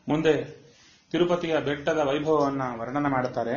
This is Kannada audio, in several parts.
ಮುಂದೆ ತಿರುಪತಿಯ ಬೆಟ್ಟದ ವೈಭವವನ್ನ ವರ್ಣನ ಮಾಡುತ್ತಾರೆ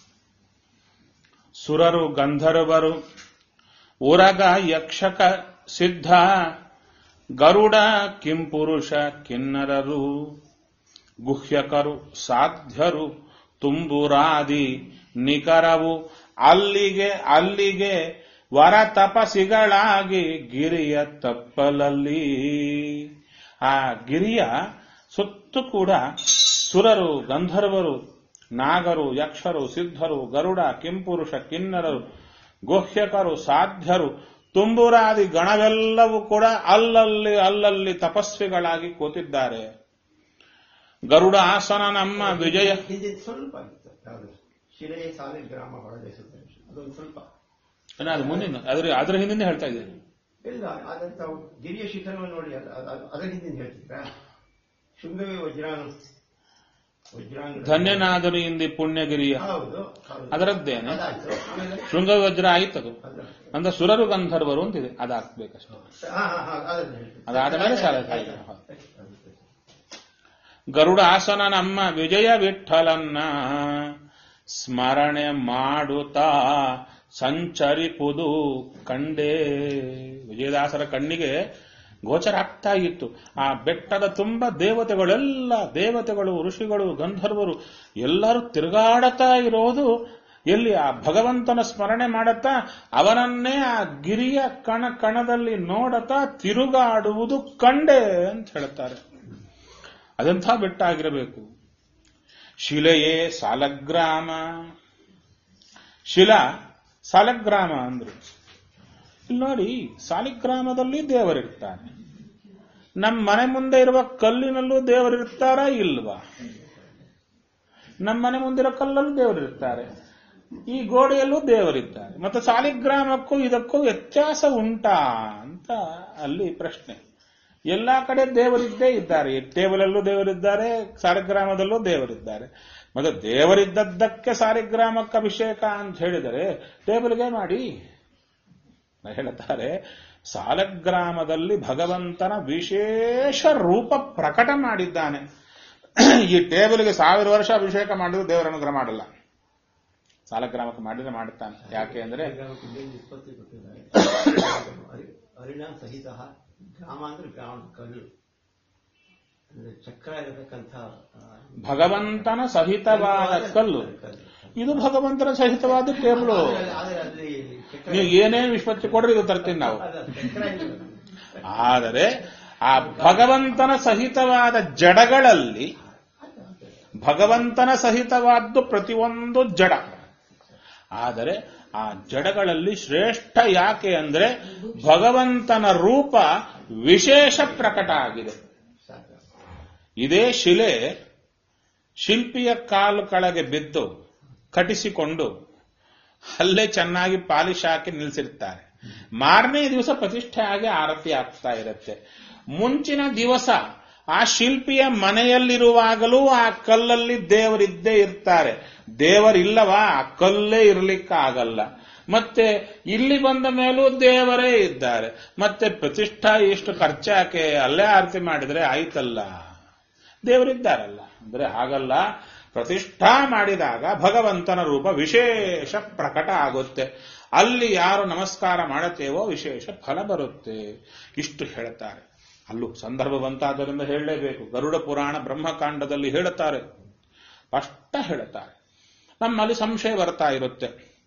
ಸುರರು ಗಂಧರ್ವರು ಉರಗ ಯಕ್ಷಕ ಸಿದ್ಧ ಗರುಡ ಕಿಂಪುರುಷ ಕಿನ್ನರರು ಗುಹ್ಯಕರು ಸಾಧ್ಯರು ತುಂಬುರಾದಿ ನಿಕರವು ಅಲ್ಲಿಗೆ ಅಲ್ಲಿಗೆ ವರ ತಪಸಿಗಳಾಗಿ ಗಿರಿಯ ತಪ್ಪಲಲ್ಲಿ ಆ ಗಿರಿಯ ಸುತ್ತು ಕೂಡ ಸುರರು ಗಂಧರ್ವರು ನಾಗರು ಯಕ್ಷರು ಸಿದ್ಧರು ಗರುಡ ಕಿಂಪುರುಷ ಕಿನ್ನರರು ಗುಹ್ಯಕರು ಸಾಧ್ಯರು ತುಂಬುರಾದಿ ಗಣವೆಲ್ಲವೂ ಕೂಡ ಅಲ್ಲಲ್ಲಿ ಅಲ್ಲಲ್ಲಿ ತಪಸ್ವಿಗಳಾಗಿ ಕೂತಿದ್ದಾರೆ ಗರುಡ ಆಸನ ನಮ್ಮ ವಿಜಯ ಹಿಂದೆ ಸ್ವಲ್ಪ ಇತ್ತು ಯಾವುದು ಶಿಲೆ ಸಾಲೆ ಗ್ರಾಮ ಹೊರಡೆ ಸುತ್ತ ಅದೊಂದು ಸ್ವಲ್ಪ ಏನ ಅದು ಮುಂದಿನ ಅದ್ರ ಅದ್ರ ಹಿಂದಿನ ಹೇಳ್ತಾ ಇದ್ದೀನಿ ಇಲ್ಲ ಅದಂತ ಗಿರಿಯ ಶಿಖರವನ್ನು ನೋಡಿ ಅದ- ಅದ- ಅದರ ಹಿಂದಿನ ಹೇಳ್ತಿದ್ರಾ ಶೃಂಗವೇ ವಜ್ರಾನು ವಜ್ರಾಂಗ ಧನ್ಯನಾದರು ಇಂದಿ ಪುಣ್ಯಗಿರಿಯ ಹೌದು ಹೌದು. ಅದರದ್ದೇನೆ ಅದಾಯ್ತು ಆಮೇಲೆ ಶೃಂಗವಜ್ರ ಆಯ್ತದು ಅದು ಅಂದ್ರೆ ಸುರರು ಗಂಧರ್ವರು ಅಂತಿದೆ ಅದಾಕ್ಬೇಕಷ್ಟೇ ಹಾ ಹಾ ಹಾ ಅದನ್ನ ಹೇಳ್ತೀನಿ. ಅದಾದ ಮೇಲೆ ಸಾಲ ಆಯ್ತು, ಸಾಲ. ಆಯ್ತು. ಗರುಡ ಆಸನ ನಮ್ಮ ವಿಜಯ ವಿಠಲನ್ನ ಸ್ಮರಣೆ ಮಾಡುತ್ತಾ ಸಂಚರಿಪುದು ಕಂಡೇ ವಿಜಯದಾಸರ ಕಣ್ಣಿಗೆ ಗೋಚರ ಆಗ್ತಾ ಇತ್ತು ಆ ಬೆಟ್ಟದ ತುಂಬ ದೇವತೆಗಳೆಲ್ಲ ದೇವತೆಗಳು ಋಷಿಗಳು ಗಂಧರ್ವರು ಎಲ್ಲರೂ ತಿರುಗಾಡತಾ ಇರೋದು ಎಲ್ಲಿ ಆ ಭಗವಂತನ ಸ್ಮರಣೆ ಮಾಡುತ್ತಾ ಅವನನ್ನೇ ಆ ಗಿರಿಯ ಕಣ ಕಣದಲ್ಲಿ ನೋಡುತ್ತಾ ತಿರುಗಾಡುವುದು ಕಂಡೆ ಅಂತ ಹೇಳ್ತಾರೆ ಅದೆಂಥ ಬೆಟ್ಟ ಆಗಿರಬೇಕು ಶಿಲೆಯೇ ಸಾಲಗ್ರಾಮ ಶಿಲಾ ಸಾಲಗ್ರಾಮ ಅಂದ್ರು ಇಲ್ಲಿ ನೋಡಿ ಸಾಲಿಗ್ರಾಮದಲ್ಲಿ ದೇವರಿರ್ತಾನೆ ನಮ್ಮ ಮನೆ ಮುಂದೆ ಇರುವ ಕಲ್ಲಿನಲ್ಲೂ ದೇವರಿರ್ತಾರಾ ಇಲ್ವಾ ನಮ್ಮ ಮನೆ ಮುಂದಿರೋ ಕಲ್ಲಲ್ಲೂ ದೇವರಿರ್ತಾರೆ ಈ ಗೋಡೆಯಲ್ಲೂ ದೇವರಿದ್ದಾರೆ ಮತ್ತೆ ಸಾಲಿಗ್ರಾಮಕ್ಕೂ ಇದಕ್ಕೂ ವ್ಯತ್ಯಾಸ ಉಂಟಾ ಅಂತ ಅಲ್ಲಿ ಪ್ರಶ್ನೆ ಎಲ್ಲಾ ಕಡೆ ದೇವರಿದ್ದೇ ಇದ್ದಾರೆ ಟೇಬಲಲ್ಲೂ ದೇವರಿದ್ದಾರೆ ಸಾಲಿಗ್ರಾಮದಲ್ಲೂ ದೇವರಿದ್ದಾರೆ ಮತ್ತೆ ದೇವರಿದ್ದದ್ದಕ್ಕೆ ಸಾಲಿಗ್ರಾಮಕ್ಕೆ ಅಭಿಷೇಕ ಅಂತ ಹೇಳಿದರೆ ಟೇಬಲ್ಗೆ ಮಾಡಿ ಹೇಳ್ತಾರೆ ಸಾಲಗ್ರಾಮದಲ್ಲಿ ಭಗವಂತನ ವಿಶೇಷ ರೂಪ ಪ್ರಕಟ ಮಾಡಿದ್ದಾನೆ ಈ ಟೇಬಲ್ಗೆ ಸಾವಿರ ವರ್ಷ ಅಭಿಷೇಕ ಮಾಡಿದ್ರು ದೇವರ ಅನುಗ್ರಹ ಮಾಡಲ್ಲ ಸಾಲಗ್ರಾಮಕ್ಕೆ ಮಾಡಿದ್ರೆ ಮಾಡುತ್ತಾನೆ ಯಾಕೆ ಅಂದ್ರೆ ಇಲ್ಲಿ ಉತ್ಪತ್ತಿ ಕೊಟ್ಟಿದ್ದಾರೆ ಅರಿ- ಅರಿಣ ಸಹಿತ ಗ್ರಾಮ ಅಂದ್ರೆ ಗ್ರಾಮ ಕಲ್ಲು ಅಂದ್ರೆ ಚಕ್ರ ಇರತಕ್ಕಂಥ ಆ, ಭಗವಂತನ ಸಹಿತವಾದ ಕಲ್ಲು ಇದು ಭಗವಂತನ ಸಹಿತವಾದ ಟೇಬಲು ಆದ್ರೆ- ಆದ್ರೆ ಅಲ್ಲಿ ಚಕ್ರ ನೀವು ಏನೇನು ವಿಶ್ವತ್ತಿ ಕೊಡ್ರಿ ಇದು ತರ್ತೀನಿ ನಾವು ಅದ ಚಕ್ರ ಇಲ್ಲ. ಆದರೆ ಆ ಭಗವಂತನ ಸಹಿತವಾದ ಜಡಗಳಲ್ಲಿ ಭಗವಂತನ ಸಹಿತವಾದ್ದು ಪ್ರತಿಯೊಂದು ಜಡ ಆದರೆ ಆ ಜಡಗಳಲ್ಲಿ ಶ್ರೇಷ್ಠ ಯಾಕೆ ಅಂದ್ರೆ ಭಗವಂತನ ರೂಪ ವಿಶೇಷ ಪ್ರಕಟ ಆಗಿದೆ ಸಾಕು. ಇದೇ ಶಿಲೆ ಶಿಲ್ಪಿಯ ಕಾಲು ಕೆಳಗೆ ಬಿದ್ದು ಕಟಿಸಿಕೊಂಡು ಅಲ್ಲೇ ಚೆನ್ನಾಗಿ ಪಾಲಿಶ್ ಹಾಕಿ ನಿಲ್ಲಿಸಿರ್ತಾರೆ ಮಾರನೇ ದಿವಸ ಪ್ರತಿಷ್ಠೆ ಆಗಿ ಆರತಿ ಆಗ್ತಾ ಇರುತ್ತೆ ಮುಂಚಿನ ದಿವಸ ಆ ಶಿಲ್ಪಿಯ ಮನೆಯಲ್ಲಿರುವಾಗಲೂ ಆ ಕಲ್ಲಲ್ಲಿ ದೇವರಿದ್ದೇ ಇರ್ತಾರೆ ದೇವರಿಲ್ಲವಾ ಆ ಕಲ್ಲೇ ಇರ್ಲಿಕ್ಕಾಗಲ್ಲ ಮತ್ತೆ ಇಲ್ಲಿ ಬಂದ ಮೇಲೂ ದೇವರೇ ಇದ್ದಾರೆ ಮತ್ತೆ ಪ್ರತಿಷ್ಠಾ ಇಷ್ಟು ಖರ್ಚಾಕೆ ಅಲ್ಲೇ ಆರತಿ ಮಾಡಿದ್ರೆ ಆಯ್ತಲ್ಲ ದೇವರಿದ್ದಾರಲ್ಲ ಅಂದ್ರೆ ಹಾಗಲ್ಲ ಪ್ರತಿಷ್ಠಾ ಮಾಡಿದಾಗ ಭಗವಂತನ ರೂಪ ವಿಶೇಷ ಪ್ರಕಟ ಆಗುತ್ತೆ ಅಲ್ಲಿ ಯಾರು ನಮಸ್ಕಾರ ಮಾಡುತ್ತೇವೋ ವಿಶೇಷ ಫಲ ಬರುತ್ತೆ ಇಷ್ಟು ಹೇಳ್ತಾರೆ ಅಲ್ಲೂ ಸಂದರ್ಭ ಬಂತಾದ್ದರಿಂದ ಹೇಳಲೇಬೇಕು ಗರುಡ ಪುರಾಣ ಬ್ರಹ್ಮಕಾಂಡದಲ್ಲಿ ಹೇಳುತ್ತಾರೆ ಸ್ಪಷ್ಟ ಹೇಳುತ್ತಾರೆ ನಮ್ಮಲ್ಲಿ ಸಂಶಯ ಬರ್ತಾ ಇರುತ್ತೆ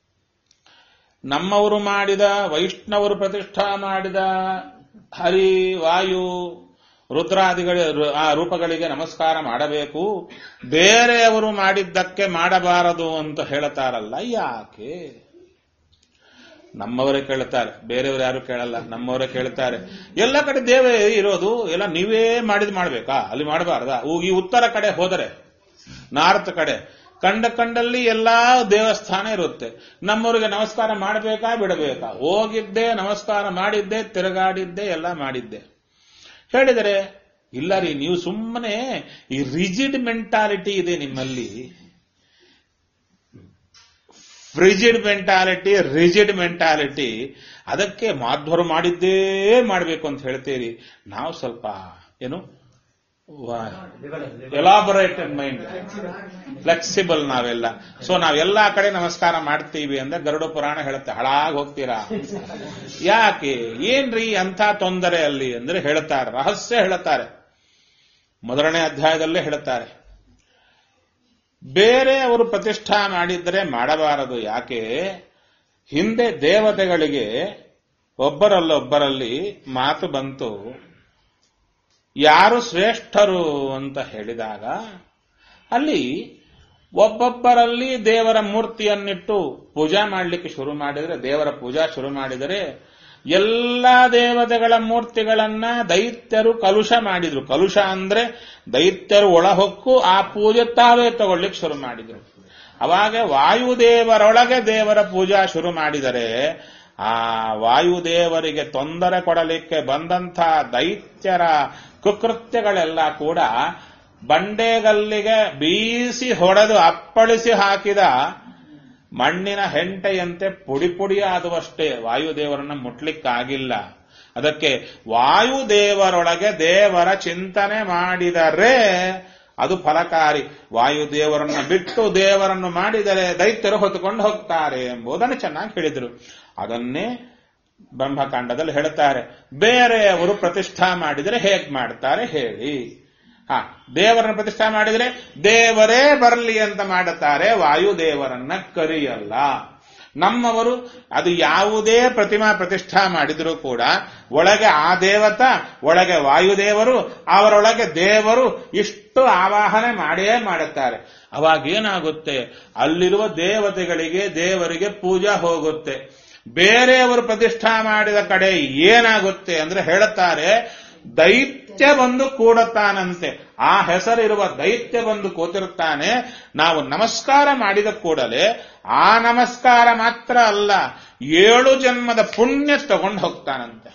ನಮ್ಮವರು ಮಾಡಿದ ವೈಷ್ಣವರು ಪ್ರತಿಷ್ಠಾ ಮಾಡಿದ ಹರಿ ವಾಯು ರುದ್ರಾದಿಗಳ ಆ ರೂಪಗಳಿಗೆ ನಮಸ್ಕಾರ ಮಾಡಬೇಕು ಬೇರೆಯವರು ಮಾಡಿದ್ದಕ್ಕೆ ಮಾಡಬಾರದು ಅಂತ ಹೇಳ್ತಾರಲ್ಲ ಯಾಕೆ ನಮ್ಮವರೇ ಕೇಳ್ತಾರೆ ಬೇರೆಯವರು ಯಾರು ಕೇಳಲ್ಲ ನಮ್ಮವರೇ ಕೇಳ್ತಾರೆ ಎಲ್ಲ ಕಡೆ ದೇವೇ ಇರೋದು ಎಲ್ಲ ನೀವೇ ಮಾಡಿದ್ ಮಾಡ್ಬೇಕಾ ಅಲ್ಲಿ ಮಾಡಬಾರ್ದಾ ಈ ಉತ್ತರ ಕಡೆ ಹೋದರೆ ನಾರ್ತ್ ಕಡೆ ಕಂಡ ಕಂಡಲ್ಲಿ ಎಲ್ಲಾ ದೇವಸ್ಥಾನ ಇರುತ್ತೆ ನಮ್ಮವರಿಗೆ ನಮಸ್ಕಾರ ಮಾಡಬೇಕಾ ಬಿಡಬೇಕಾ ಹೋಗಿದ್ದೆ ನಮಸ್ಕಾರ ಮಾಡಿದ್ದೆ ತಿರುಗಾಡಿದ್ದೆ ಎಲ್ಲ ಮಾಡಿದ್ದೆ ಹೇಳಿದರೆ ಇಲ್ಲ ರೀ ನೀವು ಸುಮ್ಮನೆ ಈ ರಿಜಿಡ್ ಮೆಂಟಾಲಿಟಿ ಇದೆ ನಿಮ್ಮಲ್ಲಿ ಫ್ರಿಜಿಡ್ ಮೆಂಟಾಲಿಟಿ ರಿಜಿಡ್ ಮೆಂಟಾಲಿಟಿ ಅದಕ್ಕೆ ಮಾಧ್ವರು ಮಾಡಿದ್ದೇ ಮಾಡಬೇಕು ಅಂತ ಹೇಳ್ತೀರಿ ನಾವು ಸ್ವಲ್ಪ ಏನು ಎಲಾಬೊರೇಟೆಡ್ ಮೈಂಡ್ ಫ್ಲೆಕ್ಸಿಬಲ್ ನಾವೆಲ್ಲ ಸೊ ನಾವೆಲ್ಲಾ ಕಡೆ ನಮಸ್ಕಾರ ಮಾಡ್ತೀವಿ ಅಂದ್ರೆ ಗರುಡ ಪುರಾಣ ಹೇಳುತ್ತೆ ಹಾಳಾಗಿ ಹೋಗ್ತೀರಾ ಯಾಕೆ ಏನ್ರಿ ಅಂತ ತೊಂದರೆ ಅಲ್ಲಿ ಅಂದ್ರೆ ಹೇಳ್ತಾರೆ ರಹಸ್ಯ ಹೇಳುತ್ತಾರೆ ಮೊದಲನೇ ಅಧ್ಯಾಯದಲ್ಲೇ ಹೇಳುತ್ತಾರೆ ಬೇರೆ ಅವರು ಪ್ರತಿಷ್ಠಾ ಮಾಡಿದ್ರೆ ಮಾಡಬಾರದು ಯಾಕೆ ಹಿಂದೆ ದೇವತೆಗಳಿಗೆ ಒಬ್ಬರಲ್ಲೊಬ್ಬರಲ್ಲಿ ಮಾತು ಬಂತು ಯಾರು ಶ್ರೇಷ್ಠರು ಅಂತ ಹೇಳಿದಾಗ ಅಲ್ಲಿ ಒಬ್ಬೊಬ್ಬರಲ್ಲಿ ದೇವರ ಮೂರ್ತಿಯನ್ನಿಟ್ಟು ಪೂಜಾ ಮಾಡಲಿಕ್ಕೆ ಶುರು ಮಾಡಿದರೆ ದೇವರ ಪೂಜಾ ಶುರು ಮಾಡಿದರೆ ಎಲ್ಲ ದೇವತೆಗಳ ಮೂರ್ತಿಗಳನ್ನ ದೈತ್ಯರು ಕಲುಷ ಮಾಡಿದ್ರು ಕಲುಷ ಅಂದ್ರೆ ದೈತ್ಯರು ಒಳಹೊಕ್ಕು ಆ ಪೂಜೆ ತಾವೇ ತಗೊಳ್ಳಿಕ್ಕೆ ಶುರು ಮಾಡಿದ್ರು ಅವಾಗ ವಾಯುದೇವರೊಳಗೆ ದೇವರ ಪೂಜಾ ಶುರು ಮಾಡಿದರೆ ಆ ವಾಯುದೇವರಿಗೆ ತೊಂದರೆ ಕೊಡಲಿಕ್ಕೆ ಬಂದಂಥ ದೈತ್ಯರ ಕುಕೃತ್ಯಗಳೆಲ್ಲ ಕೂಡ ಬಂಡೆಗಲ್ಲಿಗೆ ಬೀಸಿ ಹೊಡೆದು ಅಪ್ಪಳಿಸಿ ಹಾಕಿದ ಮಣ್ಣಿನ ಹೆಂಟೆಯಂತೆ ಪುಡಿ ಪುಡಿ ಆದುವಷ್ಟೇ ವಾಯುದೇವರನ್ನ ಮುಟ್ಲಿಕ್ಕಾಗಿಲ್ಲ ಅದಕ್ಕೆ ವಾಯುದೇವರೊಳಗೆ ದೇವರ ಚಿಂತನೆ ಮಾಡಿದರೆ ಅದು ಫಲಕಾರಿ ವಾಯುದೇವರನ್ನ ಬಿಟ್ಟು ದೇವರನ್ನು ಮಾಡಿದರೆ ದೈತ್ಯರು ಹೊತ್ತುಕೊಂಡು ಹೋಗ್ತಾರೆ ಎಂಬುದನ್ನು ಚೆನ್ನಾಗಿ ಹೇಳಿದರು ಅದನ್ನೇ ಬ್ರಹ್ಮಕಾಂಡದಲ್ಲಿ ಹೇಳ್ತಾರೆ ಬೇರೆಯವರು ಪ್ರತಿಷ್ಠಾ ಮಾಡಿದರೆ ಹೇಗ್ ಮಾಡ್ತಾರೆ ಹೇಳಿ ಹಾ ದೇವರನ್ನ ಪ್ರತಿಷ್ಠಾ ಮಾಡಿದರೆ ದೇವರೇ ಬರಲಿ ಅಂತ ಮಾಡುತ್ತಾರೆ ವಾಯುದೇವರನ್ನ ಕರಿಯಲ್ಲ ನಮ್ಮವರು ಅದು ಯಾವುದೇ ಪ್ರತಿಮಾ ಪ್ರತಿಷ್ಠಾ ಮಾಡಿದರೂ ಕೂಡ ಒಳಗೆ ಆ ದೇವತ ಒಳಗೆ ವಾಯುದೇವರು ಅವರೊಳಗೆ ದೇವರು ಇಷ್ಟು ಆವಾಹನೆ ಮಾಡೇ ಮಾಡುತ್ತಾರೆ ಅವಾಗ ಏನಾಗುತ್ತೆ ಅಲ್ಲಿರುವ ದೇವತೆಗಳಿಗೆ ದೇವರಿಗೆ ಪೂಜಾ ಹೋಗುತ್ತೆ ಬೇರೆಯವರು ಪ್ರತಿಷ್ಠಾ ಮಾಡಿದ ಕಡೆ ಏನಾಗುತ್ತೆ ಅಂದ್ರೆ ಹೇಳುತ್ತಾರೆ ದೈತ್ಯ ಬಂದು ಕೂಡುತ್ತಾನಂತೆ ಆ ಹೆಸರಿರುವ ದೈತ್ಯ ಬಂದು ಕೂತಿರುತ್ತಾನೆ ನಾವು ನಮಸ್ಕಾರ ಮಾಡಿದ ಕೂಡಲೇ ಆ ನಮಸ್ಕಾರ ಮಾತ್ರ ಅಲ್ಲ ಏಳು ಜನ್ಮದ ಪುಣ್ಯ ತಗೊಂಡು ಹೋಗ್ತಾನಂತೆ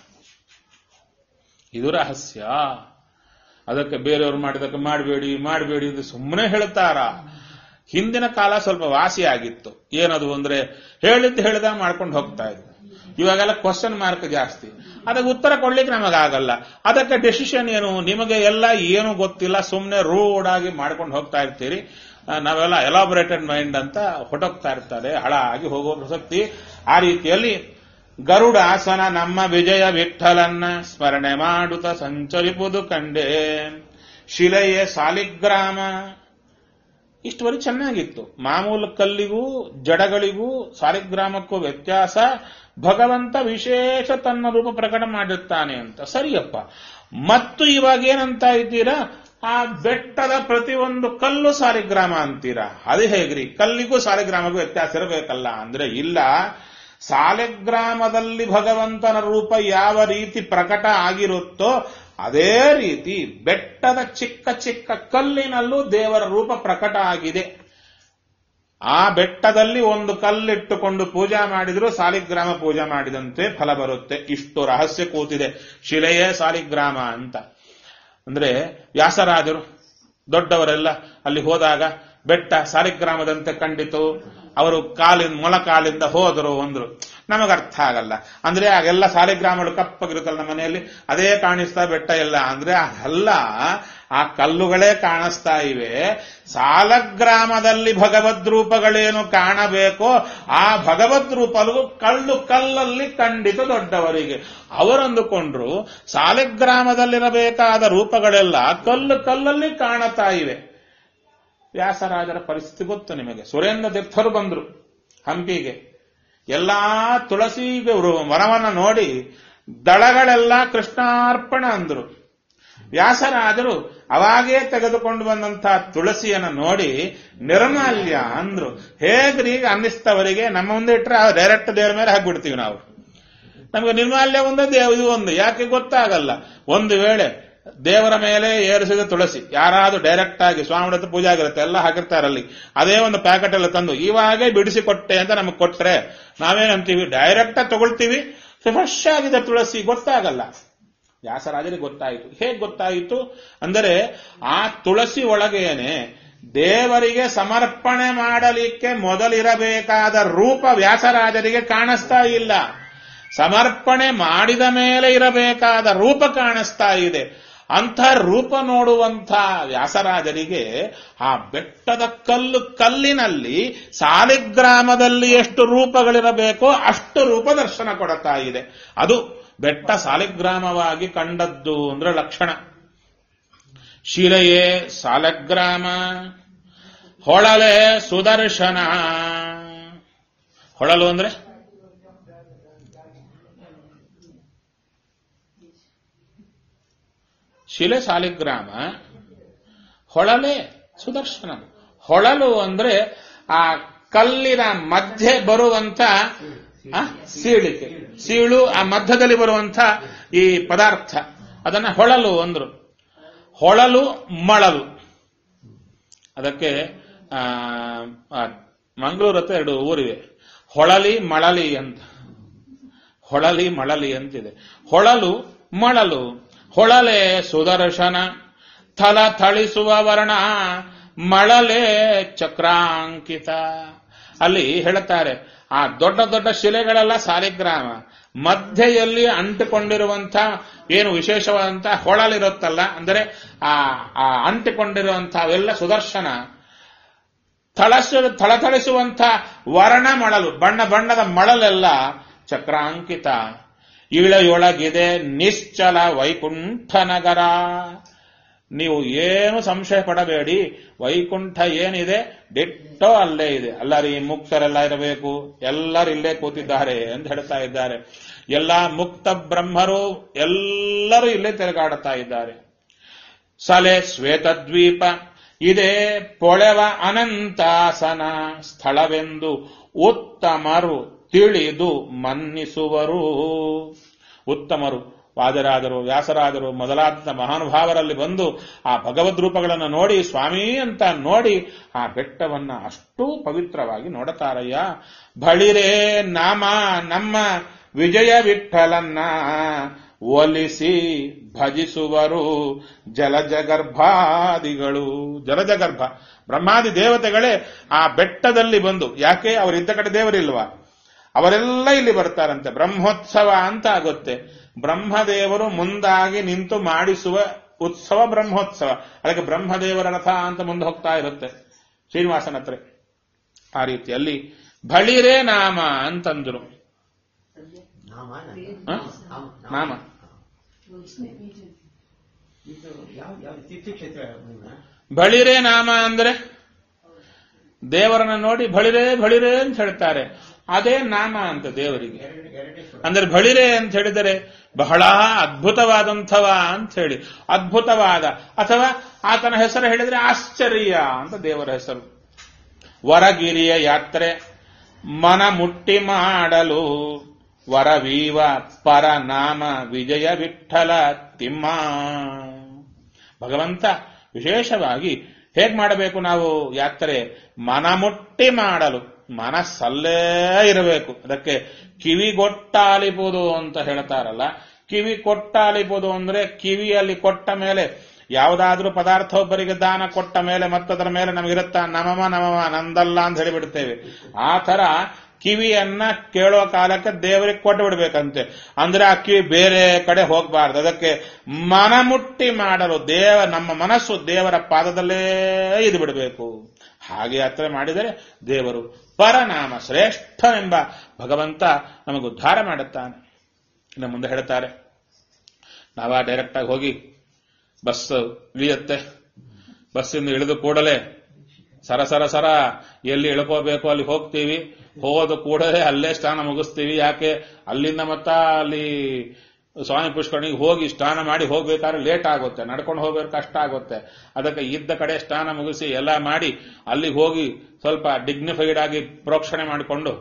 ಇದು ರಹಸ್ಯ ಅದಕ್ಕೆ ಬೇರೆಯವರು ಮಾಡಿದಕ್ಕೆ ಮಾಡಬೇಡಿ ಮಾಡಬೇಡಿ ಅಂತ ಸುಮ್ಮನೆ ಹೇಳ್ತಾರ ಹಿಂದಿನ ಕಾಲ ಸ್ವಲ್ಪ ವಾಸಿ ಆಗಿತ್ತು ಏನದು ಅಂದ್ರೆ ಹೇಳಿದ್ದು ಹೇಳಿದ ಮಾಡ್ಕೊಂಡು ಹೋಗ್ತಾ ಇದ್ರು ಇವಾಗೆಲ್ಲ ಕ್ವಶನ್ ಮಾರ್ಕ್ ಜಾಸ್ತಿ ಅದಕ್ಕೆ ಉತ್ತರ ಕೊಡ್ಲಿಕ್ಕೆ ನಮಗಾಗಲ್ಲ ಅದಕ್ಕೆ ಡೆಸಿಷನ್ ಏನು ನಿಮಗೆ ಎಲ್ಲ ಏನು ಗೊತ್ತಿಲ್ಲ ಸುಮ್ಮನೆ ರೂಡ್ ಆಗಿ ಮಾಡ್ಕೊಂಡು ಹೋಗ್ತಾ ಇರ್ತೀರಿ ಆ, ನಾವೆಲ್ಲ ಎಲಾಬೊರೇಟೆಡ್ ಮೈಂಡ್ ಅಂತ ಹೊಟ್ಟೋಗ್ತಾ ಇರ್ತಾರೆ ಹಳಾಗಿ ಹೋಗುವ ಪ್ರಸಕ್ತಿ ಆ ರೀತಿಯಲ್ಲಿ ಗರುಡಾಸನ ನಮ್ಮ ವಿಜಯ ವಿಠಲನ್ನ ಸ್ಮರಣೆ ಮಾಡುತ್ತ ಸಂಚರಿಪುದು ಕಂಡೆ ಶಿಲೆಯೇ ಸಾಲಿಗ್ರಾಮ ಇಷ್ಟುವರೆಗೆ ಚೆನ್ನಾಗಿತ್ತು ಮಾಮೂಲು ಕಲ್ಲಿಗೂ ಜಡಗಳಿಗೂ ಸಾಲಿಗ್ರಾಮಕ್ಕೂ ವ್ಯತ್ಯಾಸ ಭಗವಂತ ವಿಶೇಷ ತನ್ನ ರೂಪ ಪ್ರಕಟ ಮಾಡಿರ್ತಾನೆ ಅಂತ ಸರಿಯಪ್ಪ ಮತ್ತು ಇವಾಗ ಏನಂತ ಇದ್ದೀರಾ ಆ ಬೆಟ್ಟದ ಪ್ರತಿಯೊಂದು ಕಲ್ಲು ಸಾಲಿಗ್ರಾಮ ಅಂತೀರಾ ಅದು ಹೇಗ್ರಿ ಕಲ್ಲಿಗೂ ಸಾಲಿಗ್ರಾಮಕ್ಕೂ ವ್ಯತ್ಯಾಸ ಇರಬೇಕಲ್ಲ ಅಂದ್ರೆ ಇಲ್ಲ ಸಾಲಿಗ್ರಾಮದಲ್ಲಿ ಭಗವಂತನ ರೂಪ ಯಾವ ರೀತಿ ಪ್ರಕಟ ಆಗಿರುತ್ತೋ ಅದೇ ರೀತಿ ಬೆಟ್ಟದ ಚಿಕ್ಕ ಚಿಕ್ಕ ಕಲ್ಲಿನಲ್ಲೂ ದೇವರ ರೂಪ ಪ್ರಕಟ ಆಗಿದೆ ಆ ಬೆಟ್ಟದಲ್ಲಿ ಒಂದು ಕಲ್ಲಿಟ್ಟುಕೊಂಡು ಪೂಜಾ ಮಾಡಿದ್ರು ಸಾಲಿಗ್ರಾಮ ಪೂಜಾ ಮಾಡಿದಂತೆ ಫಲ ಬರುತ್ತೆ ಇಷ್ಟು ರಹಸ್ಯ ಕೂತಿದೆ ಶಿಲೆಯೇ ಸಾಲಿಗ್ರಾಮ ಅಂತ ಅಂದ್ರೆ ವ್ಯಾಸರಾಜರು ದೊಡ್ಡವರೆಲ್ಲ ಅಲ್ಲಿ ಹೋದಾಗ ಬೆಟ್ಟ ಸಾಲಿಗ್ರಾಮದಂತೆ ಕಂಡಿತು ಅವರು ಕಾಲಿನ ಮೊಳಕಾಲಿಂದ ಹೋದರು ಅಂದ್ರು ನಮಗೆ ಅರ್ಥ ಆಗಲ್ಲ ಅಂದ್ರೆ ಆಗೆಲ್ಲ ಸಾಲಿಗ್ರಾಮಗಳು ಕಪ್ಪಗಿರುತ್ತಲ್ಲ ನಮ್ಮ ಮನೆಯಲ್ಲಿ ಅದೇ ಕಾಣಿಸ್ತಾ ಬೆಟ್ಟ ಎಲ್ಲ ಅಂದ್ರೆ ಅಲ್ಲ ಆ ಕಲ್ಲುಗಳೇ ಕಾಣಿಸ್ತಾ ಇವೆ ಸಾಲಗ್ರಾಮದಲ್ಲಿ ಭಗವದ್ ರೂಪಗಳೇನು ಕಾಣಬೇಕೋ ಆ ಭಗವದ್ ರೂಪಲು ಕಲ್ಲು ಕಲ್ಲಲ್ಲಿ ಖಂಡಿತ ದೊಡ್ಡವರಿಗೆ ಅವರಂದುಕೊಂಡ್ರು ಸಾಲಿಗ್ರಾಮದಲ್ಲಿರಬೇಕಾದ ರೂಪಗಳೆಲ್ಲ ಕಲ್ಲು ಕಲ್ಲಲ್ಲಿ ಕಾಣತಾ ಇವೆ ವ್ಯಾಸರಾಜರ ಪರಿಸ್ಥಿತಿ ಗೊತ್ತು ನಿಮಗೆ ಸುರೇಂದ್ರ ತೀರ್ಥರು ಬಂದ್ರು ಹಂಪಿಗೆ ಎಲ್ಲಾ ತುಳಸಿ ವನವನ್ನ ನೋಡಿ ದಳಗಳೆಲ್ಲ ಕೃಷ್ಣಾರ್ಪಣ ಅಂದ್ರು ವ್ಯಾಸರಾಜರು ಅವಾಗೇ ತೆಗೆದುಕೊಂಡು ಬಂದಂತಹ ತುಳಸಿಯನ್ನ ನೋಡಿ ನಿರ್ಮಾಲ್ಯ ಅಂದ್ರು ಹೇಗ್ರಿ ಅನ್ನಿಸ್ತವರಿಗೆ ನಮ್ಮ ಮುಂದೆ ಇಟ್ಟರೆ ಡೈರೆಕ್ಟ್ ದೇವರ ಮೇಲೆ ಹಾಕ್ಬಿಡ್ತೀವಿ ನಾವು ನಮಗೆ ನಿರ್ಮಾಲ್ಯ ಒಂದು ದೇವ ಇದು ಒಂದು ಯಾಕೆ ಗೊತ್ತಾಗಲ್ಲ ಒಂದು ವೇಳೆ ದೇವರ ಮೇಲೆ ಏರಿಸಿದ ತುಳಸಿ ಯಾರಾದ್ರೂ ಡೈರೆಕ್ಟ್ ಆಗಿ ಸ್ವಾಮಿ ಹತ್ರ ಪೂಜೆ ಆಗಿರುತ್ತೆ ಎಲ್ಲ ಹಾಕಿರ್ತಾರಲ್ಲಿ ಅದೇ ಒಂದು ಪ್ಯಾಕೆಟ್ ಎಲ್ಲ ತಂದು ಇವಾಗೇ ಬಿಡಿಸಿ ಕೊಟ್ಟೆ ಅಂತ ನಮಗೆ ಕೊಟ್ರೆ ನಾವೇನಂತೀವಿ ಡೈರೆಕ್ಟ್ ಆಗಿ ತಗೊಳ್ತೀವಿ ಫ್ರೆಶ್ ಆಗಿದೆ ತುಳಸಿ ಗೊತ್ತಾಗಲ್ಲ ವ್ಯಾಸರಾಜರಿಗೆ ಗೊತ್ತಾಯಿತು ಹೇಗೆ ಗೊತ್ತಾಯಿತು ಅಂದರೆ ಆ ತುಳಸಿ ಒಳಗೇನೆ ದೇವರಿಗೆ ಸಮರ್ಪಣೆ ಮಾಡಲಿಕ್ಕೆ ಮೊದಲಿರಬೇಕಾದ ರೂಪ ವ್ಯಾಸರಾಜರಿಗೆ ಕಾಣಿಸ್ತಾ ಇಲ್ಲ ಸಮರ್ಪಣೆ ಮಾಡಿದ ಮೇಲೆ ಇರಬೇಕಾದ ರೂಪ ಕಾಣಿಸ್ತಾ ಇದೆ ಅಂಥ ರೂಪ ನೋಡುವಂಥ ವ್ಯಾಸರಾಜರಿಗೆ ಆ ಬೆಟ್ಟದ ಕಲ್ಲು ಕಲ್ಲಿನಲ್ಲಿ ಸಾಲಿಗ್ರಾಮದಲ್ಲಿ ಎಷ್ಟು ರೂಪಗಳಿರಬೇಕೋ ಅಷ್ಟು ರೂಪ ದರ್ಶನ ಕೊಡುತ್ತಾ ಇದೆ ಅದು ಬೆಟ್ಟ ಸಾಲಿಗ್ರಾಮವಾಗಿ ಕಂಡದ್ದು ಅಂದ್ರೆ ಲಕ್ಷಣ ಶಿಲೆಯೇ ಸಾಲಗ್ರಾಮ ಹೊಳಲೆ ಸುದರ್ಶನ ಹೊಳಲು ಅಂದ್ರೆ ಶಿಲೆ ಸಾಲಿಗ್ರಾಮ ಹೊಳಲೆ ಸುದರ್ಶನ ಹೊಳಲು ಅಂದ್ರೆ ಆ ಕಲ್ಲಿನ ಮಧ್ಯೆ ಬರುವಂತ ಆ, ಸೀಳಿಕೆ ಸೀಳು ಆ ಮಧ್ಯದಲ್ಲಿ ಬರುವಂತ ಈ ಪದಾರ್ಥ ಅದನ್ನ ಹೊಳಲು ಅಂದ್ರು ಹೊಳಲು ಮಳಲು ಅದಕ್ಕೆ ಆ, ಆ, ಮಂಗಳೂರು ಹತ್ರ ಎರಡು ಊರಿವೆ ಹೊಳಲಿ ಮಳಲಿ ಅಂತ ಹೊಳಲಿ ಮಳಲಿ ಅಂತಿದೆ ಹೊಳಲು ಮಳಲು ಹೊಳಲೆ ಸುದರ್ಶನ ಥಲ ಥಳಿಸುವ ವರ್ಣ ಮಳಲೆ ಚಕ್ರಾಂಕಿತ ಅಲ್ಲಿ ಹೇಳುತ್ತಾರೆ ಆ ದೊಡ್ಡ ದೊಡ್ಡ ಶಿಲೆಗಳೆಲ್ಲ ಸಾಲಿಗ್ರಾಮ ಮಧ್ಯೆಯಲ್ಲಿ ಅಂಟಿಕೊಂಡಿರುವಂತ ಏನು ವಿಶೇಷವಾದಂತ ಹೊಳಲಿರುತ್ತಲ್ಲ ಅಂದರೆ ಆ ಆ ಅಂಟಿಕೊಂಡಿರುವಂತ ಅವೆಲ್ಲ ಸುದರ್ಶನ ಥಳಸು ಥಳಥಳಿಸುವಂತ ವರ್ಣ ಮಳಲು ಬಣ್ಣ ಬಣ್ಣದ ಮಳಲೆಲ್ಲ ಚಕ್ರಾಂಕಿತ ಇಳೆಯೊಳಗಿದೆ ನಿಶ್ಚಲ ವೈಕುಂಠ ನಗರ ನೀವು ಏನು ಸಂಶಯ ಪಡಬೇಡಿ ವೈಕುಂಠ ಏನಿದೆ ಡಿಟ್ಟೋ ಅಲ್ಲೇ ಇದೆ ಅಲ್ಲರಿ ಮುಕ್ತರೆಲ್ಲ ಇರಬೇಕು ಎಲ್ಲರೂ ಇಲ್ಲೇ ಕೂತಿದ್ದಾರೆ ಅಂತ ಹೇಳ್ತಾ ಇದ್ದಾರೆ ಎಲ್ಲ ಮುಕ್ತ ಬ್ರಹ್ಮರು ಎಲ್ಲರೂ ಇಲ್ಲೇ ತಿರುಗಾಡುತ್ತಾ ಇದ್ದಾರೆ ಸಲೆ ಶ್ವೇತದ್ವೀಪ ಇದೇ ಪೊಳೆವ ಅನಂತಾಸನ ಸ್ಥಳವೆಂದು ಉತ್ತಮರು ತಿಳಿದು ಮನ್ನಿಸುವರು ಉತ್ತಮರು ವಾದರಾದರು ವ್ಯಾಸರಾದರು ಮೊದಲಾದ ಮಹಾನುಭಾವರಲ್ಲಿ ಬಂದು ಆ ಭಗವದ್ ರೂಪಗಳನ್ನು ನೋಡಿ ಸ್ವಾಮಿ ಅಂತ ನೋಡಿ ಆ ಬೆಟ್ಟವನ್ನ ಅಷ್ಟೂ ಪವಿತ್ರವಾಗಿ ನೋಡುತ್ತಾರಯ್ಯ ಬಳಿರೇ ನಾಮ ನಮ್ಮ ವಿಜಯ ವಿಠಲನ್ನ ಒಲಿಸಿ ಭಜಿಸುವರು ಜಲಜಗರ್ಭಾದಿಗಳು ಜಲಜಗರ್ಭ ಬ್ರಹ್ಮಾದಿ ದೇವತೆಗಳೇ ಆ ಬೆಟ್ಟದಲ್ಲಿ ಬಂದು ಯಾಕೆ ಅವರಿದ್ದ ಕಡೆ ದೇವರಿಲ್ವಾ ಅವರೆಲ್ಲ ಇಲ್ಲಿ ಬರ್ತಾರಂತೆ ಬ್ರಹ್ಮೋತ್ಸವ ಅಂತ ಆಗುತ್ತೆ ಬ್ರಹ್ಮದೇವರು ಮುಂದಾಗಿ ನಿಂತು ಮಾಡಿಸುವ ಉತ್ಸವ ಬ್ರಹ್ಮೋತ್ಸವ ಅದಕ್ಕೆ ಬ್ರಹ್ಮದೇವರ ರಥ ಅಂತ ಮುಂದೆ ಹೋಗ್ತಾ ಇರುತ್ತೆ ಶ್ರೀನಿವಾಸನ ಹತ್ರ ಆ ರೀತಿಯಲ್ಲಿ ಬಳಿರೇ ನಾಮ ಅಂತಂದ್ರು ನಾಮ ಹ? ನಾಮ ಇದು ಯಾವ ಯಾವ ತೀರ್ಥಕ್ಷೇತ್ರ ನಿಮ್ಮ? ಬಳಿರೇ ನಾಮ ಅಂದ್ರೆ ದೇವರನ್ನ ನೋಡಿ ಬಳಿರೇ ಬಳಿರೇ ಅಂತ ಹೇಳ್ತಾರೆ ಅದೇ ನಾಮ ಅಂತ ದೇವರಿಗೆ ಎರಡು ಎರಡೇ ಸ್ವರ. ಅಂದ್ರೆ ಬಳಿರೆ ಅಂತ ಹೇಳಿದರೆ ಬಹಳ ಅದ್ಭುತವಾದಂಥವ ಅಂತ ಹೇಳಿ ಅದ್ಭುತವಾದ ಅಥವಾ ಆತನ ಹೆಸರು ಹೇಳಿದ್ರೆ ಆಶ್ಚರ್ಯ ಅಂತ ದೇವರ ಹೆಸರು ವರಗಿರಿಯ ಯಾತ್ರೆ ಮನ ಮುಟ್ಟಿ ಮಾಡಲು ವರವೀವ ಪರನಾಮ ವಿಜಯ ವಿಠಲ ತಿಮ್ಮ ಭಗವಂತ ವಿಶೇಷವಾಗಿ ಹೇಗ್ ಮಾಡಬೇಕು ನಾವು ಯಾತ್ರೆ ಮನಮುಟ್ಟಿ ಮಾಡಲು ಮನಸ್ಸಲ್ಲೇ ಇರಬೇಕು ಅದಕ್ಕೆ ಕಿವಿಗೊಟ್ಟಾಲಿಪುದು ಅಂತ ಹೇಳ್ತಾರಲ್ಲ ಕಿವಿ ಕೊಟ್ಟಾಲಿಪುದು ಅಂದ್ರೆ ಕಿವಿಯಲ್ಲಿ ಕೊಟ್ಟ ಮೇಲೆ ಯಾವುದಾದ್ರೂ ಪದಾರ್ಥ ಒಬ್ಬರಿಗೆ ದಾನ ಕೊಟ್ಟ ಮೇಲೆ ಮತ್ತದರ ಮೇಲೆ ನಮಗಿರುತ್ತಾ ನಮಮ ನಮಮ ನಂದಲ್ಲ ಅಂತ ಹೇಳಿಬಿಡ್ತೇವೆ ಆ ತರ ಕಿವಿಯನ್ನ ಕೇಳೋ ಕಾಲಕ್ಕೆ ದೇವರಿಗೆ ಕೊಟ್ಟು ಬಿಡ್ಬೇಕಂತೆ ಅಂದ್ರೆ ಆ ಕಿವಿ ಬೇರೆ ಕಡೆ ಹೋಗಬಾರ್ದು ಅದಕ್ಕೆ ಮನಮುಟ್ಟಿ ಮಾಡಲು ದೇವ ನಮ್ಮ ಮನಸ್ಸು ದೇವರ ಪಾದದಲ್ಲೇ ಇದು ಬಿಡಬೇಕು ಹಾಗೆ ಯಾತ್ರೆ ಮಾಡಿದರೆ ದೇವರು ಪರನಾಮ ಶ್ರೇಷ್ಠನೆಂಬ ಭಗವಂತ ನಮಗೆ ಉದ್ಧಾರ ಮಾಡುತ್ತಾನೆ ಇನ್ನು ಮುಂದೆ ಹೇಳ್ತಾರೆ ನಾವ ಡೈರೆಕ್ಟ್ ಆಗಿ ಹೋಗಿ ಬಸ್ ಇಳಿಯುತ್ತೆ ಬಸ್ಸಿಂದ ಇಳಿದು ಕೂಡಲೇ ಸರ ಸರ ಸರ ಎಲ್ಲಿ ಇಳ್ಕೋಬೇಕು ಅಲ್ಲಿ ಹೋಗ್ತೀವಿ ಹೋದ ಕೂಡಲೇ ಅಲ್ಲೇ ಸ್ನಾನ ಮುಗಿಸ್ತೀವಿ ಯಾಕೆ ಅಲ್ಲಿಂದ ಮತ್ತ ಅಲ್ಲಿ ಸ್ವಾಮಿ ಪುಷ್ಕರಣಿಗೆ ಹೋಗಿ ಸ್ನಾನ ಮಾಡಿ ಹೋಗ್ಬೇಕಾದ್ರೆ ಲೇಟ್ ಆಗುತ್ತೆ ನಡ್ಕೊಂಡು ಹೋಗ್ಬೇಕು ಕಷ್ಟ ಆಗುತ್ತೆ ಅದಕ್ಕೆ ಇದ್ದ ಕಡೆ ಸ್ನಾನ ಮುಗಿಸಿ ಎಲ್ಲ ಮಾಡಿ ಅಲ್ಲಿಗೆ ಹೋಗಿ ಸ್ವಲ್ಪ ಡಿಗ್ನಿಫೈಡ್ ಆಗಿ ಪ್ರೋಕ್ಷಣೆ ಮಾಡಿಕೊಂಡು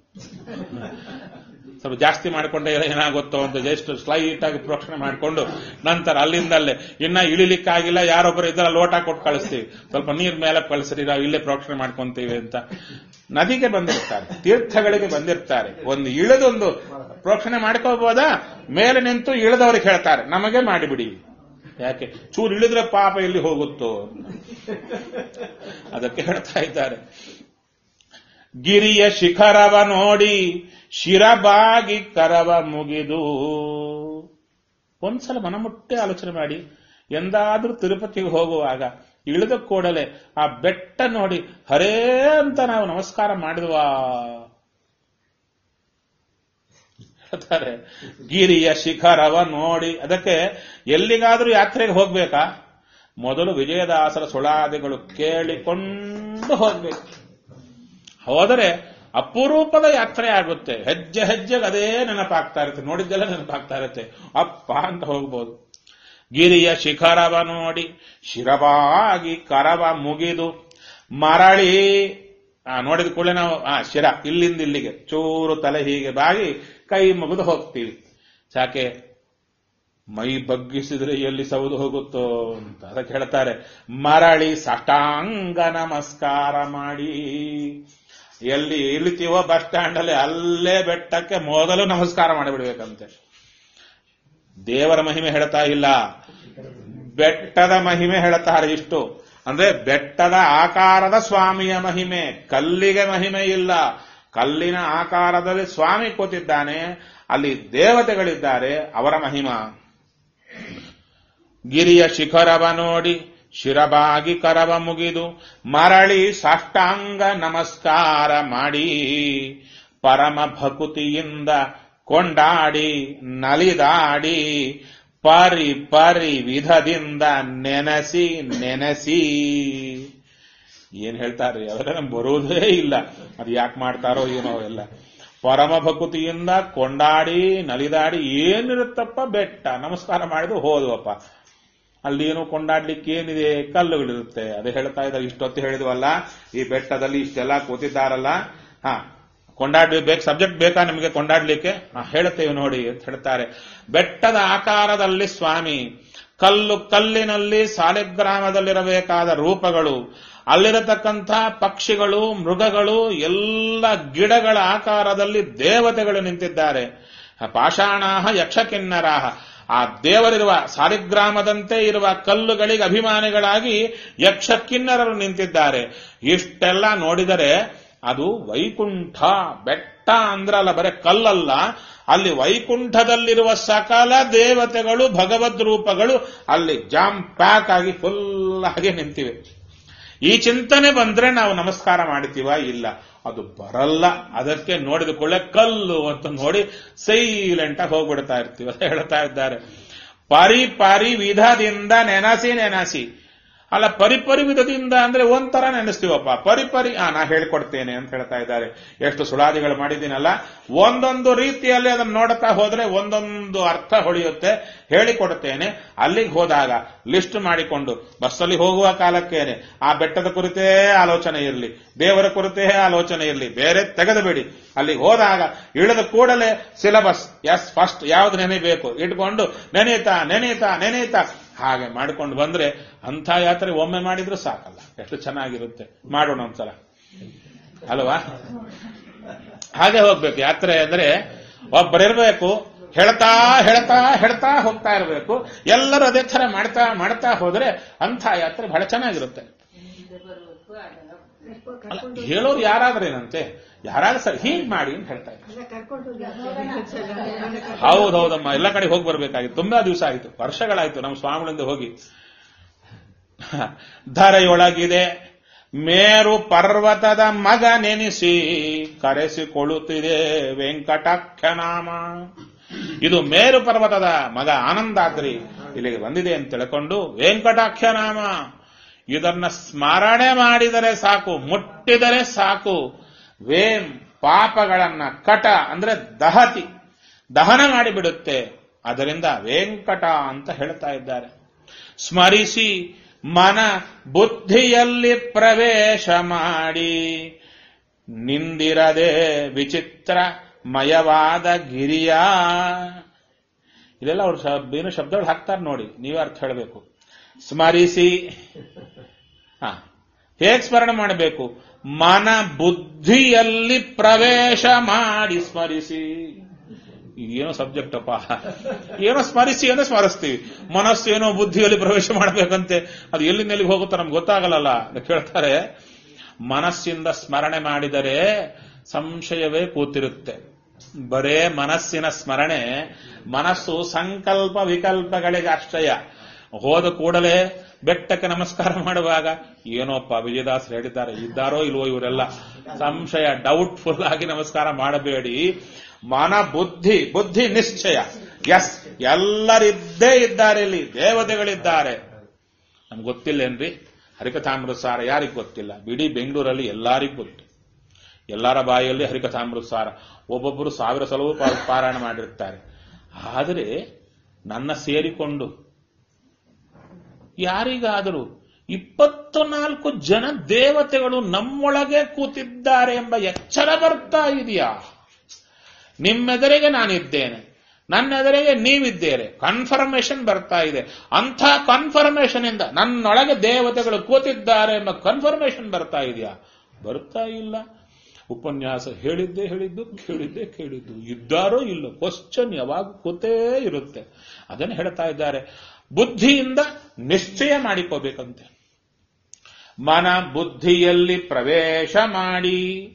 ಸ್ವಲ್ಪ ಜಾಸ್ತಿ ಮಾಡಿಕೊಂಡೆ ಏನಾಗುತ್ತೋ ಅಂತ ಜಸ್ಟ್ ಸ್ಲೈಟ್ ಆಗಿ ಪ್ರೋಕ್ಷಣೆ ಮಾಡಿಕೊಂಡು ನಂತರ ಅಲ್ಲಿಂದಲ್ಲೇ ಇನ್ನ ಇಳಿಲಿಕ್ಕಾಗಿಲ್ಲ ಯಾರೊಬ್ಬರು ಇದ್ರ ಲೋಟ ಕೊಟ್ಟು ಕಳಿಸ್ತೀವಿ ಸ್ವಲ್ಪ ನೀರ್ ಮೇಲೆ ಕಳಿಸ್ರಿ ನಾವು ಇಲ್ಲೇ ಪ್ರೋಕ್ಷಣೆ ಮಾಡ್ಕೊಂತೀವಿ ಅಂತ ನದಿಗೆ ಬಂದಿರ್ತಾರೆ ತೀರ್ಥಗಳಿಗೆ ಬಂದಿರ್ತಾರೆ ಒಂದು ಇಳಿದೊಂದು ಪ್ರೋಕ್ಷಣೆ ಮಾಡ್ಕೋಬೋದಾ ಮೇಲೆ ನಿಂತು ಇಳಿದವ್ರಿಗೆ ಹೇಳ್ತಾರೆ ನಮಗೆ ಮಾಡಿಬಿಡಿ ಯಾಕೆ ಚೂರು ಇಳಿದ್ರೆ ಪಾಪ ಎಲ್ಲಿ ಹೋಗುತ್ತೋ ಅದಕ್ಕೆ ಹೇಳ್ತಾ ಇದ್ದಾರೆ ಗಿರಿಯ ಶಿಖರವ ನೋಡಿ ಶಿರಬಾಗಿ ಕರವ ಮುಗಿದು ಒಂದ್ಸಲ ಮನಮುಟ್ಟೆ ಆಲೋಚನೆ ಮಾಡಿ ಎಂದಾದ್ರೂ ತಿರುಪತಿಗೆ ಹೋಗುವಾಗ ಇಳಿದ ಕೂಡಲೇ ಆ ಬೆಟ್ಟ ನೋಡಿ ಹರೇ ಅಂತ ನಾವು ನಮಸ್ಕಾರ ಮಾಡಿದ್ವಾ ಹೇಳ್ತಾರೆ ಗಿರಿಯ ಶಿಖರವ ನೋಡಿ ಅದಕ್ಕೆ ಎಲ್ಲಿಗಾದ್ರೂ ಯಾತ್ರೆಗೆ ಹೋಗ್ಬೇಕಾ ಮೊದಲು ವಿಜಯದಾಸರ ಸುಳಾದಿಗಳು ಕೇಳಿಕೊಂಡು ಹೋಗ್ಬೇಕು ಹೋದರೆ ಅಪರೂಪದ ಯಾತ್ರೆ ಆಗುತ್ತೆ ಹೆಜ್ಜೆ ಹೆಜ್ಜೆಗೆ ಅದೇ ನೆನಪಾಗ್ತಾ ಇರುತ್ತೆ ನೋಡಿದ್ದೆಲ್ಲ ನೆನಪಾಗ್ತಾ ಇರುತ್ತೆ ಅಪ್ಪ ಅಂತ ಹೋಗ್ಬೋದು ಗಿರಿಯ ಶಿಖರವ ನೋಡಿ ಶಿರವಾಗಿ ಕರವ ಮುಗಿದು ಮರಳಿ ಆ, ನೋಡಿದ ಕೂಡಲೇ ನಾವು ಆ ಶಿರ ಇಲ್ಲಿಂದ ಇಲ್ಲಿಗೆ ಚೂರು ತಲೆ ಹೀಗೆ ಬಾಗಿ ಕೈ ಮುಗಿದು ಹೋಗ್ತೀವಿ ಯಾಕೆ ಮೈ ಬಗ್ಗಿಸಿದ್ರೆ ಎಲ್ಲಿ ಸೌದು ಹೋಗುತ್ತೋ ಅಂತ ಅದಕ್ಕೆ ಹೇಳ್ತಾರೆ ಮರಳಿ ಸಟಾಂಗ ನಮಸ್ಕಾರ ಮಾಡಿ ಎಲ್ಲಿ ಇಳಿತೀವೋ ಬಸ್ ಸ್ಟ್ಯಾಂಡ್ ಅಲ್ಲಿ ಅಲ್ಲೇ ಬೆಟ್ಟಕ್ಕೆ ಮೊದಲು ನಮಸ್ಕಾರ ಮಾಡಿಬಿಡ್ಬೇಕಂತೆ ದೇವರ ಮಹಿಮೆ ಹೇಳ್ತಾ ಇಲ್ಲ ಬೆಟ್ಟದ ಮಹಿಮೆ ಹೇಳ್ತಾರೆ ಇಷ್ಟು ಅಂದ್ರೆ ಬೆಟ್ಟದ ಆಕಾರದ ಸ್ವಾಮಿಯ ಮಹಿಮೆ ಕಲ್ಲಿಗೆ ಮಹಿಮೆ ಇಲ್ಲ ಕಲ್ಲಿನ ಆಕಾರದಲ್ಲಿ ಸ್ವಾಮಿ ಕೂತಿದ್ದಾನೆ ಅಲ್ಲಿ ದೇವತೆಗಳಿದ್ದಾರೆ ಅವರ ಮಹಿಮಾ ಗಿರಿಯ ಶಿಖರವ ನೋಡಿ ಶಿರಬಾಗಿ ಕರವ ಮುಗಿದು ಮರಳಿ ಸಾಷ್ಟಾಂಗ ನಮಸ್ಕಾರ ಮಾಡಿ ಪರಮ ಭಕುತಿಯಿಂದ ಕೊಂಡಾಡಿ ನಲಿದಾಡಿ ಪರಿ ಪರಿ ವಿಧದಿಂದ ನೆನೆಸಿ ನೆನೆಸಿ ಏನ್ ಹೇಳ್ತಾರೆ ಅವರೆಲ್ಲ ಬರೋದೇ ಇಲ್ಲ ಅದು ಯಾಕೆ ಮಾಡ್ತಾರೋ ಏನೋ ಎಲ್ಲ ಪರಮ ಭಕುತಿಯಿಂದ ಕೊಂಡಾಡಿ ನಲಿದಾಡಿ ಏನಿರುತ್ತಪ್ಪ ಬೆಟ್ಟ ನಮಸ್ಕಾರ ಮಾಡಿದ್ರು ಹೋದ್ವಪ್ಪ ಅಲ್ಲಿ ಏನು ಕೊಂಡಾಡ್ಲಿಕ್ಕೆ ಏನಿದೆ ಕಲ್ಲುಗಳಿರುತ್ತೆ ಅದೇ ಹೇಳ್ತಾ ಇದ್ದಾರೆ ಇಷ್ಟೊತ್ತು ಹೇಳಿದ್ವಲ್ಲ ಈ ಬೆಟ್ಟದಲ್ಲಿ ಇಷ್ಟೆಲ್ಲ ಕೂತಿದ್ದಾರಲ್ಲ ಹಾ ಕೊಂಡಾಡ್ಬೇಕು ಸಬ್ಜೆಕ್ಟ್ ಬೇಕಾ ನಿಮಗೆ ಕೊಂಡಾಡ್ಲಿಕ್ಕೆ ಹಾ, ಹೇಳ್ತೇವೆ ನೋಡಿ ಅಂತ ಹೇಳ್ತಾರೆ ಬೆಟ್ಟದ ಆಕಾರದಲ್ಲಿ ಸ್ವಾಮಿ ಕಲ್ಲು ಕಲ್ಲಿನಲ್ಲಿ ಸಾಲಿಗ್ರಾಮದಲ್ಲಿರಬೇಕಾದ ರೂಪಗಳು ಅಲ್ಲಿರತಕ್ಕಂಥ ಪಕ್ಷಿಗಳು ಮೃಗಗಳು ಎಲ್ಲ ಗಿಡಗಳ ಆಕಾರದಲ್ಲಿ ದೇವತೆಗಳು ನಿಂತಿದ್ದಾರೆ ಪಾಷಾಣಾಹ ಯಕ್ಷಕಿನ್ನರಾಹ ಆ ದೇವರಿರುವ ಸಾಲಿಗ್ರಾಮದಂತೆ ಇರುವ ಕಲ್ಲುಗಳಿಗೆ ಅಭಿಮಾನಿಗಳಾಗಿ ಯಕ್ಷ ಕಿನ್ನರರು ನಿಂತಿದ್ದಾರೆ ಇಷ್ಟೆಲ್ಲ ನೋಡಿದರೆ ಅದು ವೈಕುಂಠ ಬೆಟ್ಟ ಅಂದ್ರಲ್ಲ ಬರೇ ಕಲ್ಲಲ್ಲ ಅಲ್ಲಿ ವೈಕುಂಠದಲ್ಲಿರುವ ಸಕಲ ದೇವತೆಗಳು ಭಗವದ್ ರೂಪಗಳು ಅಲ್ಲಿ ಜಾಮ್ ಪ್ಯಾಕ್ ಆಗಿ ಫುಲ್ ಆಗಿ ನಿಂತಿವೆ ಈ ಚಿಂತನೆ ಬಂದ್ರೆ ನಾವು ನಮಸ್ಕಾರ ಮಾಡ್ತೀವ ಇಲ್ಲ ಅದು ಬರಲ್ಲ ಅದಕ್ಕೆ ನೋಡಿದ ಕೂಡಲೇ ಕಲ್ಲು ಅಂತ ನೋಡಿ ಸೈಲೆಂಟ್ ಆಗಿ ಹೋಗ್ಬಿಡ್ತಾ ಇರ್ತೀವಿ ಅಂತ ಹೇಳ್ತಾ ಇದ್ದಾರೆ ಪರಿ ಪರಿ ವಿಧದಿಂದ ನೆನಸಿ ನೆನಸಿ ಅಲ್ಲ ಪರಿಪರಿ ವಿಧದಿಂದ ಅಂದ್ರೆ ಒಂಥರ ನೆನೆಸ್ತೀವಪ್ಪ ಪರಿಪರಿ ಆ ನಾ ಹೇಳ್ಕೊಡ್ತೇನೆ ಅಂತ ಹೇಳ್ತಾ ಇದ್ದಾರೆ ಎಷ್ಟು ಸುಳಾದಿಗಳು ಮಾಡಿದ್ದೀನಲ್ಲ ಒಂದೊಂದು ರೀತಿಯಲ್ಲಿ ಅದನ್ನು ನೋಡ್ತಾ ಹೋದ್ರೆ ಒಂದೊಂದು ಅರ್ಥ ಹೊಳೆಯುತ್ತೆ ಹೇಳಿಕೊಡ್ತೇನೆ ಅಲ್ಲಿಗೆ ಹೋದಾಗ ಲಿಸ್ಟ್ ಮಾಡಿಕೊಂಡು ಬಸ್ಸಲ್ಲಿ ಹೋಗುವ ಕಾಲಕ್ಕೇನೆ ಆ ಬೆಟ್ಟದ ಕುರಿತೇ ಆಲೋಚನೆ ಇರಲಿ ದೇವರ ಕುರಿತೇ ಆಲೋಚನೆ ಇರಲಿ ಬೇರೆ ತೆಗೆದುಬಿಡಿ ಅಲ್ಲಿಗೆ ಹೋದಾಗ ಇಳಿದ ಕೂಡಲೇ ಸಿಲೆಬಸ್ ಎಸ್ ಫಸ್ಟ್ ಯಾವ್ದು ನೆನೆಬೇಕು ಇಟ್ಕೊಂಡು ನೆನೆಯುತ್ತಾ ನೆನೆಯುತ್ತಾ ನೆನೆಯುತ್ತಾ ಹಾಗೆ ಮಾಡಿಕೊಂಡು ಬಂದ್ರೆ ಅಂಥ ಯಾತ್ರೆ ಒಮ್ಮೆ ಮಾಡಿದ್ರು ಸಾಕಲ್ಲ ಎಷ್ಟು ಚೆನ್ನಾಗಿರುತ್ತೆ ಮಾಡೋಣ ಒಂದ್ಸಲ ಅಲ್ವಾ ಹಾಗೆ ಹೋಗ್ಬೇಕು ಯಾತ್ರೆ ಅಂದ್ರೆ ಒಬ್ಬರಿರ್ಬೇಕು ಹೇಳ್ತಾ ಹೇಳ್ತಾ ಹೇಳ್ತಾ ಹೋಗ್ತಾ ಇರಬೇಕು ಎಲ್ಲರೂ ಅದೇ ತರ ಮಾಡ್ತಾ ಮಾಡ್ತಾ ಹೋದ್ರೆ ಅಂಥ ಯಾತ್ರೆ ಬಹಳ ಚೆನ್ನಾಗಿರುತ್ತೆ ಅಲ್ಲ, ಹೇಳೋರು ಯಾರಾದ್ರೇನಂತೆ ಯಾರಾದ್ರೂ ಸರಿ ಹೀಗ್ ಮಾಡಿ ಅಂತ ಹೇಳ್ತಾ ಇದ್ದಾರೆ ಹೌದೌದಮ್ಮ ಎಲ್ಲ ಕಡೆ ಹೋಗಿ ಬರ್ಬೇಕಾಗಿತ್ತು ತುಂಬಾ ದಿವಸ ಆಯಿತು ವರ್ಷಗಳಾಯ್ತು ನಮ್ಮ ಸ್ವಾಮಿಗಳಿಂದ ಹೋಗಿ ಧರೆಯೊಳಗಿದೆ ಮೇರು ಪರ್ವತದ ಮಗ ನೆನೆಸಿ ಕರೆಸಿಕೊಳ್ಳುತ್ತಿದೆ ವೆಂಕಟಾಖ್ಯನಾಮ ಇದು ಮೇರು ಪರ್ವತದ ಮಗ ಆನಂದಾದ್ರಿ ಇಲ್ಲಿಗೆ ಬಂದಿದೆ ಅಂತ ತಿಳ್ಕೊಂಡು ವೆಂಕಟಾಖ್ಯನಾಮ ಇದನ್ನ ಸ್ಮರಣೆ ಮಾಡಿದರೆ ಸಾಕು ಮುಟ್ಟಿದರೆ ಸಾಕು ವೇಂ ಪಾಪಗಳನ್ನ ಕಟ ಅಂದ್ರೆ ದಹತಿ ದಹನ ಮಾಡಿಬಿಡುತ್ತೆ ಅದರಿಂದ ವೆಂಕಟ ಅಂತ ಹೇಳ್ತಾ ಇದ್ದಾರೆ ಸ್ಮರಿಸಿ ಮನ ಬುದ್ಧಿಯಲ್ಲಿ ಪ್ರವೇಶ ಮಾಡಿ ನಿಂದಿರದೆ ವಿಚಿತ್ರ ಮಯವಾದ ಗಿರಿಯ ಇಲ್ಲೆಲ್ಲ ಅವ್ರು ಶಬ್- ಏನು ಶಬ್ದಗಳು ಹಾಕ್ತಾರೆ ನೋಡಿ ನೀವೇ ಅರ್ಥ ಹೇಳಬೇಕು ಸ್ಮರಿಸಿ ಹಾ ಹೇಗೆ ಸ್ಮರಣೆ ಮಾಡಬೇಕು ಮನ ಬುದ್ಧಿಯಲ್ಲಿ ಪ್ರವೇಶ ಮಾಡಿ ಸ್ಮರಿಸಿ ಏನೋ ಸಬ್ಜೆಕ್ಟ್ ಅಪ್ಪ ಏನೋ ಸ್ಮರಿಸಿ ಅಂದ್ರೆ ಸ್ಮರಿಸ್ತೀವಿ ಮನಸ್ಸು ಏನೋ ಬುದ್ಧಿಯಲ್ಲಿ ಪ್ರವೇಶ ಮಾಡಬೇಕಂತೆ ಅದು ಎಲ್ಲಿಂದ ಎಲ್ಲಿಗೆ ಹೋಗುತ್ತೋ ನಮ್ಗೆ ಗೊತ್ತಾಗಲ್ಲ ಅಂತ ಕೇಳ್ತಾರೆ ಮನಸ್ಸಿಂದ ಸ್ಮರಣೆ ಮಾಡಿದರೆ ಸಂಶಯವೇ ಕೂತಿರುತ್ತೆ ಬರೇ ಮನಸ್ಸಿನ ಸ್ಮರಣೆ ಮನಸ್ಸು ಸಂಕಲ್ಪ ವಿಕಲ್ಪಗಳಿಗೆ ಆಶ್ರಯ ಹೋದ ಕೂಡಲೇ ಬೆಟ್ಟಕ್ಕೆ ನಮಸ್ಕಾರ ಮಾಡುವಾಗ ಏನೋಪ್ಪ ವಿಜಯದಾಸ್ ಹೇಳಿದ್ದಾರೆ ಇದ್ದಾರೋ ಇಲ್ವೋ ಇವರೆಲ್ಲ ಸಂಶಯ ಡೌಟ್ಫುಲ್ ಆಗಿ ನಮಸ್ಕಾರ ಮಾಡಬೇಡಿ ಮನ ಬುದ್ಧಿ ಬುದ್ಧಿ ನಿಶ್ಚಯ ಎಸ್ ಎಲ್ಲರಿದ್ದೇ ಇದ್ದಾರೆ ಇಲ್ಲಿ ದೇವತೆಗಳಿದ್ದಾರೆ ನಮ್ಗೆ ಗೊತ್ತಿಲ್ಲೇನ್ರಿ ಹರಿಕಥಾಮೃತ ಸಾರ ಯಾರಿಗ್ ಗೊತ್ತಿಲ್ಲ ಇಡೀ ಬೆಂಗಳೂರಲ್ಲಿ ಎಲ್ಲರಿಗೂ ಗೊತ್ತು ಎಲ್ಲರ ಬಾಯಲ್ಲಿ ಹರಿಕಥಾಮೃತ ಸಾರ ಒಬ್ಬೊಬ್ಬರು ಸಾವಿರ ಸಲವೂ ಪಾ- ಪಾರಾಯಣ ಮಾಡಿರ್ತಾರೆ ಆದರೆ ನನ್ನ ಸೇರಿಕೊಂಡು ಯಾರಿಗಾದರೂ ಇಪ್ಪತ್ತು ನಾಲ್ಕು ಜನ ದೇವತೆಗಳು ನಮ್ಮೊಳಗೆ ಕೂತಿದ್ದಾರೆ ಎಂಬ ಎಚ್ಚರ ಬರ್ತಾ ಇದೆಯಾ ನಿಮ್ಮೆದುರಿಗೆ ನಾನಿದ್ದೇನೆ ನನ್ನೆದುರಿಗೆ ನೀವಿದ್ದೇರೆ ಕನ್ಫರ್ಮೇಶನ್ ಬರ್ತಾ ಇದೆ ಅಂಥ ಕನ್ಫರ್ಮೇಶನ್ ಇಂದ ನನ್ನೊಳಗೆ ದೇವತೆಗಳು ಕೂತಿದ್ದಾರೆ ಎಂಬ ಕನ್ಫರ್ಮೇಶನ್ ಬರ್ತಾ ಇದೆಯಾ ಬರ್ತಾ ಇಲ್ಲ ಉಪನ್ಯಾಸ ಹೇಳಿದ್ದೇ ಹೇಳಿದ್ದು ಕೇಳಿದ್ದೇ ಕೇಳಿದ್ದು ಇದ್ದಾರೋ ಇಲ್ಲೋ ಕ್ವಶನ್ ಯಾವಾಗ ಕೂತೇ ಇರುತ್ತೆ ಅದನ್ನು ಹೇಳ್ತಾ ಇದ್ದಾರೆ ಬುದ್ಧಿಯಿಂದ ನಿಶ್ಚಯ ಮಾಡಿಕೋಬೇಕಂತೆ ಮನ ಬುದ್ಧಿಯಲ್ಲಿ ಪ್ರವೇಶ ಮಾಡಿ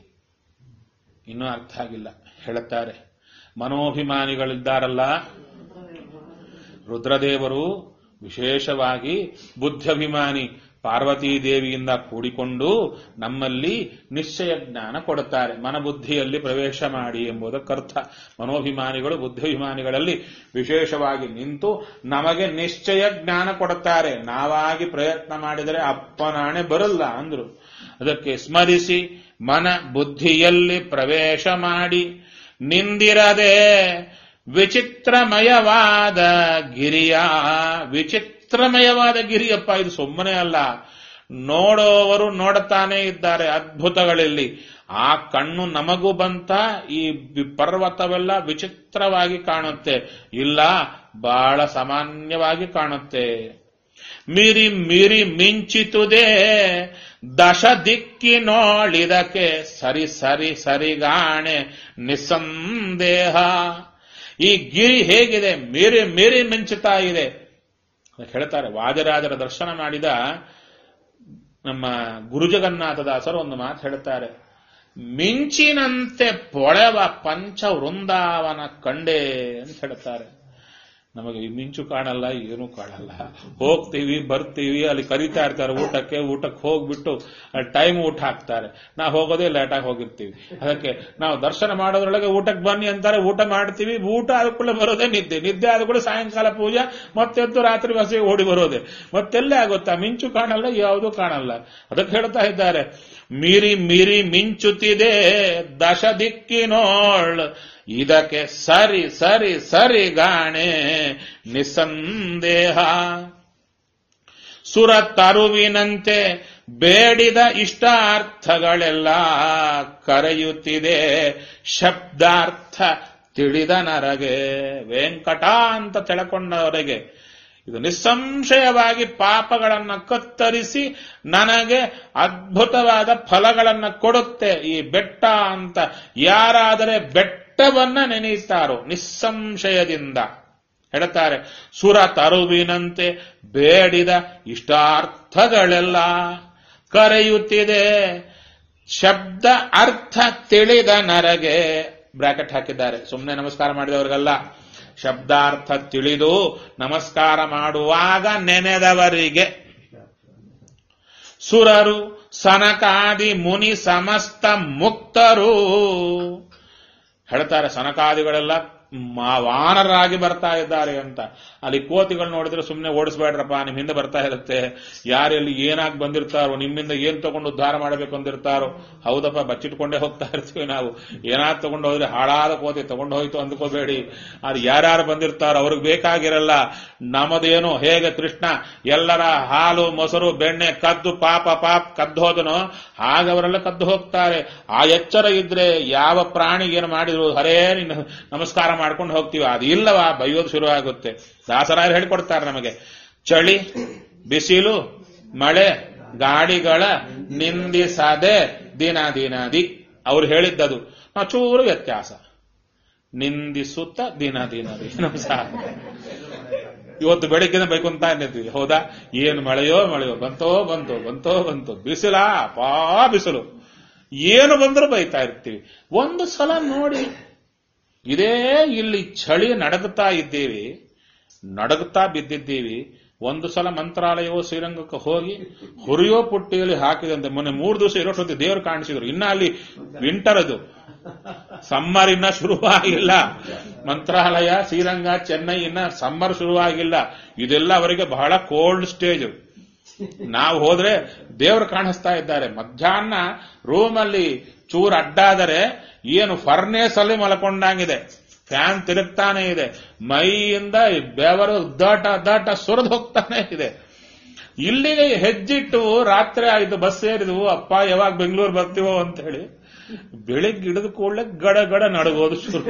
ಇನ್ನೂ ಅರ್ಥ ಆಗಿಲ್ಲ ಹೇಳುತ್ತಾರೆ ಮನೋಭಿಮಾನಿಗಳಿದ್ದಾರಲ್ಲ ರುದ್ರದೇವರು ವಿಶೇಷವಾಗಿ ಬುದ್ಧಭಿಮಾನಿ ಪಾರ್ವತೀ ದೇವಿಯಿಂದ ಕೂಡಿಕೊಂಡು ನಮ್ಮಲ್ಲಿ ನಿಶ್ಚಯ ಜ್ಞಾನ ಕೊಡುತ್ತಾರೆ ಮನಬುದ್ಧಿಯಲ್ಲಿ ಪ್ರವೇಶ ಮಾಡಿ ಎಂಬುದಕ್ಕರ್ಥ ಮನೋಭಿಮಾನಿಗಳು ಬುದ್ಧಿಭಿಮಾನಿಗಳಲ್ಲಿ ವಿಶೇಷವಾಗಿ ನಿಂತು ನಮಗೆ ನಿಶ್ಚಯ ಜ್ಞಾನ ಕೊಡುತ್ತಾರೆ ನಾವಾಗಿ ಪ್ರಯತ್ನ ಮಾಡಿದರೆ ಅಪ್ಪನಾಣೆ ಬರಲ್ಲ ಅಂದ್ರು ಅದಕ್ಕೆ ಸ್ಮರಿಸಿ ಮನ ಬುದ್ಧಿಯಲ್ಲಿ ಪ್ರವೇಶ ಮಾಡಿ ನಿಂದಿರದೆ ವಿಚಿತ್ರಮಯವಾದ ಗಿರಿಯ ವಿಚಿತ್ರಮಯವಾದ ಗಿರಿಯಪ್ಪ ಇದು ಸುಮ್ಮನೆ ಅಲ್ಲ ನೋಡೋವರು ನೋಡುತ್ತಾನೆ ಇದ್ದಾರೆ ಅದ್ಭುತಗಳಲ್ಲಿ ಆ ಕಣ್ಣು ನಮಗೂ ಬಂತ ಈ ವಿ- ಪರ್ವತವೆಲ್ಲ ವಿಚಿತ್ರವಾಗಿ ಕಾಣುತ್ತೆ ಇಲ್ಲ ಬಹಳ ಸಾಮಾನ್ಯವಾಗಿ ಕಾಣುತ್ತೆ ಮೀರಿ ಮೀರಿ ಮಿಂಚಿತುದೇ ದಶ ದಿಕ್ಕಿನೋಳಿದಕ್ಕೆ ಸರಿ ಸರಿ ಸರಿಗಾಣೆ ನಿಸ್ಸಂದೇಹ ಈ ಗಿರಿ ಹೇಗಿದೆ ಮೀರಿ ಮೀರಿ ಮಿಂಚುತ್ತಾ ಇದೆ ಅದಕ್ಕೆ ಹೇಳ್ತಾರೆ ವಾದಿರಾಜರ ದರ್ಶನ ಮಾಡಿದ ನಮ್ಮ ಗುರುಜಗನ್ನಾಥದಾಸರು ಒಂದು ಮಾತು ಹೇಳ್ತಾರೆ ಮಿಂಚಿನಂತೆ ಪೊಳೆವ ಪಂಚ ವೃಂದಾವನ ಕಂಡೆ ಅಂತ ಹೇಳ್ತಾರೆ ನಮಗೆ ಈ ಮಿಂಚು ಕಾಣಲ್ಲ ಏನೂ ಕಾಣಲ್ಲ ಹೋಗ್ತೀವಿ ಬರ್ತೀವಿ ಅಲ್ಲಿ ಕರಿತಾ ಇರ್ತಾರೆ ಊಟಕ್ಕೆ ಊಟಕ್ಕೆ ಹೋಗ್ಬಿಟ್ಟು ಟೈಮ್ ಊಟ ಹಾಕ್ತಾರೆ ನಾವು ಹೋಗೋದೇ ಲೇಟಾಗಿ ಹೋಗಿರ್ತೀವಿ ಅದಕ್ಕೆ ನಾವು ದರ್ಶನ ಮಾಡೋದ್ರೊಳಗೆ ಊಟಕ್ಕೆ ಬನ್ನಿ ಅಂತಾರೆ ಊಟ ಮಾಡ್ತೀವಿ ಊಟ ಆದ ಕೂಡಲೇ ಬರೋದೇ ನಿದ್ದೆ ನಿದ್ದೆ ಆದ ಕೂಡ ಸಾಯಂಕಾಲ ಪೂಜೆ ಮತ್ತೆದ್ದು ರಾತ್ರಿ ಬಸ್ಸಿಗೆ ಓಡಿ ಬರೋದೆ ಮತ್ತೆಲ್ಲೇ ಆಗುತ್ತಾ ಮಿಂಚು ಕಾಣಲ್ಲ ಯಾವುದೂ ಕಾಣಲ್ಲ ಅದಕ್ಕೆ ಹೇಳ್ತಾ ಇದ್ದಾರೆ ಮೀರಿ ಮೀರಿ ಮಿಂಚುತ್ತಿದೆ ದಶ ದಿಕ್ಕಿನೋಳ್ ಇದಕ್ಕೆ ಸರಿ ಸರಿ ಸರಿ ಗಾಣೆ ನಿಸ್ಸಂದೇಹ ಸುರ ತರುವಿನಂತೆ ಬೇಡಿದ ಇಷ್ಟಾರ್ಥಗಳೆಲ್ಲ ಕರೆಯುತ್ತಿದೆ ಶಬ್ದಾರ್ಥ ತಿಳಿದ ನರಗೆ ವೆಂಕಟ ಅಂತ ತಿಳ್ಕೊಂಡವರೆಗೆ ಇದು ನಿಸ್ಸಂಶಯವಾಗಿ ಪಾಪಗಳನ್ನ ಕತ್ತರಿಸಿ ನನಗೆ ಅದ್ಭುತವಾದ ಫಲಗಳನ್ನ ಕೊಡುತ್ತೆ ಈ ಬೆಟ್ಟ ಅಂತ ಯಾರಾದರೆ ಬೆಟ್ಟವನ್ನ ನೆನೆಯುತ್ತಾರೋ ನಿಸ್ಸಂಶಯದಿಂದ ಹೇಳ್ತಾರೆ ಸುರ ತರುವಿನಂತೆ ಬೇಡಿದ ಇಷ್ಟಾರ್ಥಗಳೆಲ್ಲ ಕರೆಯುತ್ತಿದೆ ಶಬ್ದ ಅರ್ಥ ತಿಳಿದ ನರಗೆ ಬ್ರಾಕೆಟ್ ಹಾಕಿದ್ದಾರೆ ಸುಮ್ಮನೆ ನಮಸ್ಕಾರ ಮಾಡಿದವರಿಗೆಲ್ಲ ಶಬ್ದಾರ್ಥ ತಿಳಿದು ನಮಸ್ಕಾರ ಮಾಡುವಾಗ ನೆನೆದವರಿಗೆ ಸುರರು ಸನಕಾದಿ ಮುನಿ ಸಮಸ್ತ ಮುಕ್ತರು ಹೇಳ್ತಾರೆ ಸನಕಾದಿಗಳೆಲ್ಲ ಮ- ವಾನರಾಗಿ ಬರ್ತಾ ಇದ್ದಾರೆ ಅಂತ ಅಲ್ಲಿ ಕೋತಿಗಳು ನೋಡಿದ್ರೆ ಸುಮ್ಮನೆ ಓಡಿಸ್ಬೇಡ್ರಪ್ಪ ನಿಮ್ ಹಿಂದೆ ಬರ್ತಾ ಇರುತ್ತೆ ಯಾರೆಲ್ಲಿ ಏನಾಗಿ ಬಂದಿರ್ತಾರೋ ನಿಮ್ಮಿಂದ ಏನ್ ತಗೊಂಡು ಉದ್ಧಾರ ಮಾಡಬೇಕು ಅಂದಿರ್ತಾರೋ ಹೌದಪ್ಪ ಬಚ್ಚಿಟ್ಕೊಂಡೇ ಹೋಗ್ತಾ ಇರ್ತೀವಿ ನಾವು ಏನಾದ್ರು ತಗೊಂಡು ಹೋದ್ರೆ ಹಾಳಾದ ಕೋತಿ ತಗೊಂಡು ಹೋಯ್ತು ಅಂದ್ಕೋಬೇಡಿ ಅದು ಯಾರ್ಯಾರು ಬಂದಿರ್ತಾರೋ ಅವ್ರಿಗೆ ಬೇಕಾಗಿರಲ್ಲ ನಮ್ಮದೇನು ಹೇಗೆ ಕೃಷ್ಣ ಎಲ್ಲರ ಹಾಲು ಮೊಸರು ಬೆಣ್ಣೆ ಕದ್ದು ಪಾಪ ಪಾಪ್ ಕದ್ದು ಹೋದನೋ ಹಾಗೆ ಅವರೆಲ್ಲ ಕದ್ದು ಹೋಗ್ತಾರೆ ಆ ಎಚ್ಚರ ಇದ್ರೆ ಯಾವ ಪ್ರಾಣಿ ಏನು ಮಾಡಿದ್ರು ಹರೇ ನಿನ್ನ ನಮಸ್ಕಾರ ಮಾಡ್ಕೊಂಡು ಹೋಗ್ತೀವಿ ಅದು ಇಲ್ಲವಾ ಬೈಯೋದು ಶುರು ಆಗುತ್ತೆ ದಾಸರಾಯರು ಹೇಳ್ಕೊಡ್ತಾರೆ ನಮಗೆ ಚಳಿ ಬಿಸಿಲು ಮಳೆ ಗಾಡಿಗಳ ನಿಂದಿಸದೆ ದಿನ ದಿನದಿ ಅವ್ರು ಹೇಳಿದ್ದದು ನಾವು ಚೂರು ವ್ಯತ್ಯಾಸ ನಿಂದಿಸುತ್ತ ದಿನ ದಿನದಿ ನಮಸ್ಕಾರ ಇವತ್ತು ಬೆಳಿಗ್ಗೆನ ಬೈಕೊಂತ ನಿಂತೀವಿ ಹೌದಾ ಏನು ಮಳೆಯೋ ಮಳೆಯೋ ಬಂತೋ ಬಂತೋ ಬಂತೋ ಬಂತು ಬಿಸಿಲಾ ಪಾ ಬಿಸಿಲು ಏನು ಬಂದರೂ ಬೈತಾ ಇರ್ತೀವಿ ಒಂದು ಸಲ ನೋಡಿ ಇದೇ ಇಲ್ಲಿ ಚಳಿ ನಡಗುತ್ತಾ ಇದ್ದೀವಿ ನಡಗುತ್ತಾ ಬಿದ್ದಿದ್ದೀವಿ ಒಂದು ಸಲ ಮಂತ್ರಾಲಯವೋ ಶ್ರೀರಂಗಕ್ಕೆ ಹೋಗಿ ಹುರಿಯೋ ಪುಟ್ಟಿಯಲ್ಲಿ ಹಾಕಿದಂತೆ ಮೊನ್ನೆ ಮೂರು ದಿವಸ ಇರೋಷ್ಟೊತ್ತಿ ದೇವರು ಕಾಣಿಸಿದ್ರು ಇನ್ನ ಅಲ್ಲಿ ವಿಂಟರ್ ಅದು ಸಮ್ಮರ್ ಇನ್ನ ಶುರುವಾಗಿಲ್ಲ ಮಂತ್ರಾಲಯ ಶ್ರೀರಂಗ ಚೆನ್ನೈ ಇನ್ನ ಸಮ್ಮರ್ ಶುರುವಾಗಿಲ್ಲ ಇದೆಲ್ಲ ಅವರಿಗೆ ಬಹಳ ಕೋಲ್ಡ್ ಸ್ಟೇಜ್ ನಾವು ಹೋದ್ರೆ ದೇವರು ಕಾಣಿಸ್ತಾ ಇದ್ದಾರೆ ಮಧ್ಯಾಹ್ನ ರೂಮಲ್ಲಿ ಚೂರು ಅಡ್ಡಾದರೆ ಏನು ಫರ್ನೇಸ್ ಅಲ್ಲಿ ಮಲ್ಕೊಂಡಂಗಿದೆ ಫ್ಯಾನ್ ತಿರುಗ್ತಾನೆ ಇದೆ ಮೈಯಿಂದ ಬೆವರು ದಾಟ ದಾಟ ಸುರಿದು ಹೋಗ್ತಾನೆ ಇದೆ ಇಲ್ಲಿಗೆ ಹೆಜ್ಜಿಟ್ಟು ರಾತ್ರಿ ಆಯ್ತು ಬಸ್ ಸೇರಿದ್ವು ಅಪ್ಪ ಯಾವಾಗ ಬೆಂಗಳೂರು ಬರ್ತೀವೋ ಅಂತ ಹೇಳಿ ಬೆಳಿಗ್ಗೆ ಹಿಡಿದ ಕೂಡಲೇ ಗಡ ಗಡ ನಡಗೋದು ಶುರು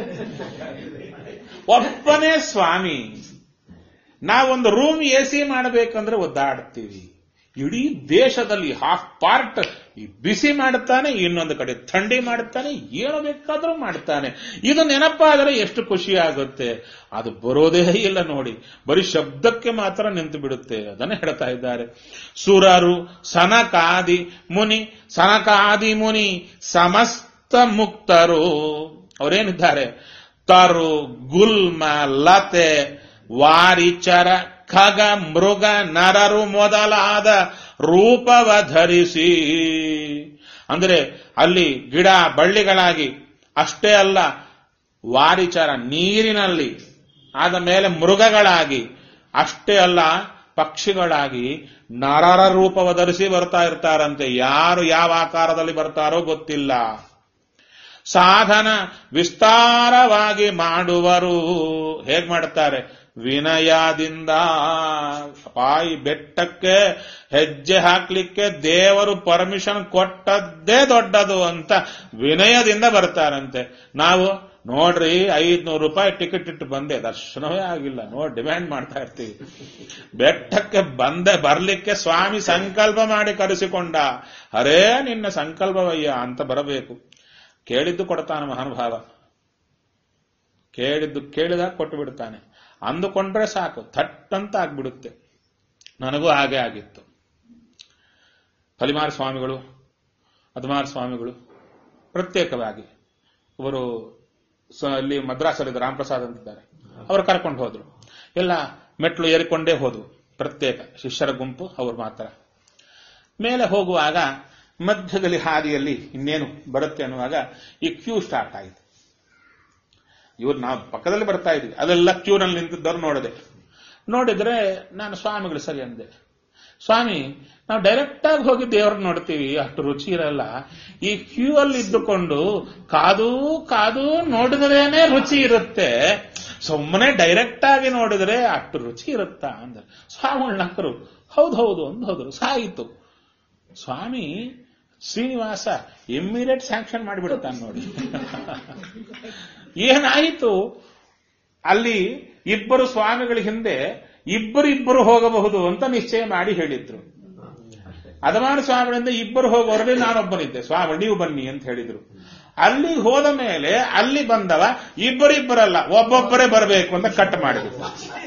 ಒಬ್ಬನೇ ಸ್ವಾಮಿ ನಾವೊಂದು ರೂಮ್ ಎ ಸಿ ಮಾಡಬೇಕಂದ್ರೆ ಒದ್ದಾಡ್ತೀವಿ ಇಡೀ ದೇಶದಲ್ಲಿ ಹಾಫ್ ಪಾರ್ಟ್ ಈ ಬಿಸಿ ಮಾಡುತ್ತಾನೆ ಇನ್ನೊಂದು ಕಡೆ ಥಂಡಿ ಮಾಡುತ್ತಾನೆ ಏನು ಬೇಕಾದ್ರೂ ಮಾಡ್ತಾನೆ ಇದು ನೆನಪಾದರೆ ಎಷ್ಟು ಖುಷಿ ಆಗುತ್ತೆ ಅದು ಬರೋದೇ ಇಲ್ಲ ನೋಡಿ ಬರೀ ಶಬ್ದಕ್ಕೆ ಮಾತ್ರ ನಿಂತು ಬಿಡುತ್ತೆ ಅದನ್ನು ಹೇಳ್ತಾ ಇದ್ದಾರೆ ಸುರರು ಸನಕಾದಿ ಮುನಿ ಸನಕಾದಿ ಮುನಿ ಸಮಸ್ತ ಮುಕ್ತರು ಅವರೇನಿದ್ದಾರೆ ತರು ಗುಲ್ಮ ಲತೆ ವಾರಿಚರ ಖಗ ಮೃಗ ನರರು ಮೊದಲಾದ ರೂಪವ ಧರಿಸಿ ಅಂದರೆ ಅಲ್ಲಿ ಗಿಡ ಬಳ್ಳಿಗಳಾಗಿ ಅಷ್ಟೇ ಅಲ್ಲ ವಾರಿಚರ ನೀರಿನಲ್ಲಿ ಆದ ಮೇಲೆ ಮೃಗಗಳಾಗಿ ಅಷ್ಟೇ ಅಲ್ಲ ಪಕ್ಷಿಗಳಾಗಿ ನರರ ರೂಪವ ಧರಿಸಿ ಬರ್ತಾ ಇರ್ತಾರಂತೆ ಯಾರು ಯಾವ ಆಕಾರದಲ್ಲಿ ಬರ್ತಾರೋ ಗೊತ್ತಿಲ್ಲ ಸಾಧನ ವಿಸ್ತಾರವಾಗಿ ಮಾಡುವರು ಹೇಗ್ ಮಾಡುತ್ತಾರೆ ವಿನಯದಿಂದ ಪಾಯಿ ಬೆಟ್ಟಕ್ಕೆ ಹೆಜ್ಜೆ ಹಾಕ್ಲಿಕ್ಕೆ ದೇವರು ಪರ್ಮಿಷನ್ ಕೊಟ್ಟದ್ದೇ ದೊಡ್ಡದು ಅಂತ ವಿನಯದಿಂದ ಬರ್ತಾರಂತೆ ನಾವು ನೋಡ್ರಿ ಐದ್ನೂರು ರೂಪಾಯಿ ಟಿಕೆಟ್ ಇಟ್ಟು ಬಂದೆ ದರ್ಶನವೇ ಆಗಿಲ್ಲ ನೋಡಿ ಡಿಮ್ಯಾಂಡ್ ಮಾಡ್ತಾ ಇರ್ತೀವಿ ಬೆಟ್ಟಕ್ಕೆ ಬಂದೆ ಬರ್ಲಿಕ್ಕೆ ಸ್ವಾಮಿ ಸಂಕಲ್ಪ ಮಾಡಿ ಕರೆಸಿಕೊಂಡ ಅರೇ ನಿನ್ನ ಸಂಕಲ್ಪವಯ್ಯ ಅಂತ ಬರಬೇಕು ಕೇಳಿದ್ದು ಕೊಡ್ತಾನೆ ಮಹಾನುಭಾವ ಕೇಳಿದ್ದು ಕೇಳಿದಾಗ ಕೊಟ್ಟು ಬಿಡ್ತಾನೆ ಅಂದುಕೊಂಡ್ರೆ ಸಾಕು ಥಟ್ ಅಂತ ಆಗ್ಬಿಡುತ್ತೆ ನನಗೂ ಹಾಗೆ ಆಗಿತ್ತು ಫಲಿಮಾರ ಸ್ವಾಮಿಗಳು ಅಧಮಾರ ಸ್ವಾಮಿಗಳು ಪ್ರತ್ಯೇಕವಾಗಿ ಇವರು ಸ- ಅಲ್ಲಿ ಮದ್ರಾಸಲ್ಲಿದ್ದ ರಾಮಪ್ರಸಾದ್ ಅಂತಿದ್ದಾರೆ ಅವರು ಕರ್ಕೊಂಡು ಹೋದ್ರು ಎಲ್ಲ ಮೆಟ್ಲು ಏರಿಕೊಂಡೇ ಹೋದ್ವು ಪ್ರತ್ಯೇಕ ಶಿಷ್ಯರ ಗುಂಪು ಅವ್ರು ಮಾತ್ರ ಮೇಲೆ ಹೋಗುವಾಗ ಮಧ್ಯದಲ್ಲಿ ಹಾದಿಯಲ್ಲಿ ಇನ್ನೇನು ಬರುತ್ತೆ ಅನ್ನುವಾಗ ಈ ಕ್ಯೂ ಸ್ಟಾರ್ಟ್ ಆಯಿತು ಇವ್ರು ನಾವು ಪಕ್ಕದಲ್ಲಿ ಬರ್ತಾ ಇದ್ವಿ ಅದೆಲ್ಲ ಕ್ಯೂನಲ್ಲಿ ನಿಂತಿದ್ದವ್ರು ನೋಡಿದೆ ನೋಡಿದ್ರೆ ನಾನು ಸ್ವಾಮಿಗಳು ಸರಿ ಅಂದೆ ಸ್ವಾಮಿ ನಾವು ಡೈರೆಕ್ಟ್ ಆಗಿ ಹೋಗಿ ದೇವ್ರನ್ನ ನೋಡ್ತೀವಿ ಅಷ್ಟು ರುಚಿ ಇರಲ್ಲ ಈ ಕ್ಯೂ ಅಲ್ಲಿ ಇದ್ದುಕೊಂಡು ಕಾದು ಕಾದು ನೋಡಿದ್ರೇನೆ ರುಚಿ ಇರುತ್ತೆ ಸುಮ್ಮನೆ ಡೈರೆಕ್ಟ್ ಆಗಿ ನೋಡಿದ್ರೆ ಅಷ್ಟು ರುಚಿ ಇರುತ್ತಾ ಅಂದ್ರೆ ಸ್ವಾಮಿಗಳು ನಕ್ಕರು ಹೌದು ಹೌದು ಅಂದ್ ಹೋದ್ರು ಸಾಯಿತು ಸ್ವಾಮಿ ಶ್ರೀನಿವಾಸ ಇಮ್ಮಿಡಿಯೇಟ್ ಸ್ಯಾಂಕ್ಷನ್ ಮಾಡಿಬಿಡುತ್ತಾನೆ ನೋಡಿ ಏನಾಯಿತು ಅಲ್ಲಿ ಇಬ್ಬರು ಸ್ವಾಮಿಗಳ ಹಿಂದೆ ಇಬ್ಬರು ಇಬ್ಬರು ಹೋಗಬಹುದು ಅಂತ ನಿಶ್ಚಯ ಮಾಡಿ ಹೇಳಿದ್ರು ಅದಮಾನ ಸ್ವಾಮಿಗಳಿಂದ ಇಬ್ಬರು ಹೋಗೋರಲ್ಲಿ ನಾನೊಬ್ಬನಿದ್ದೆ ಸ್ವಾಮಿ ನೀವು ಬನ್ನಿ ಅಂತ ಹೇಳಿದ್ರು ಅಲ್ಲಿ ಹೋದ ಮೇಲೆ ಅಲ್ಲಿ ಬಂದವ ಇಬ್ಬರಿಬ್ಬರಲ್ಲ ಒಬ್ಬೊಬ್ಬರೇ ಬರಬೇಕು ಅಂತ ಕಟ್ ಮಾಡಿದ್ರು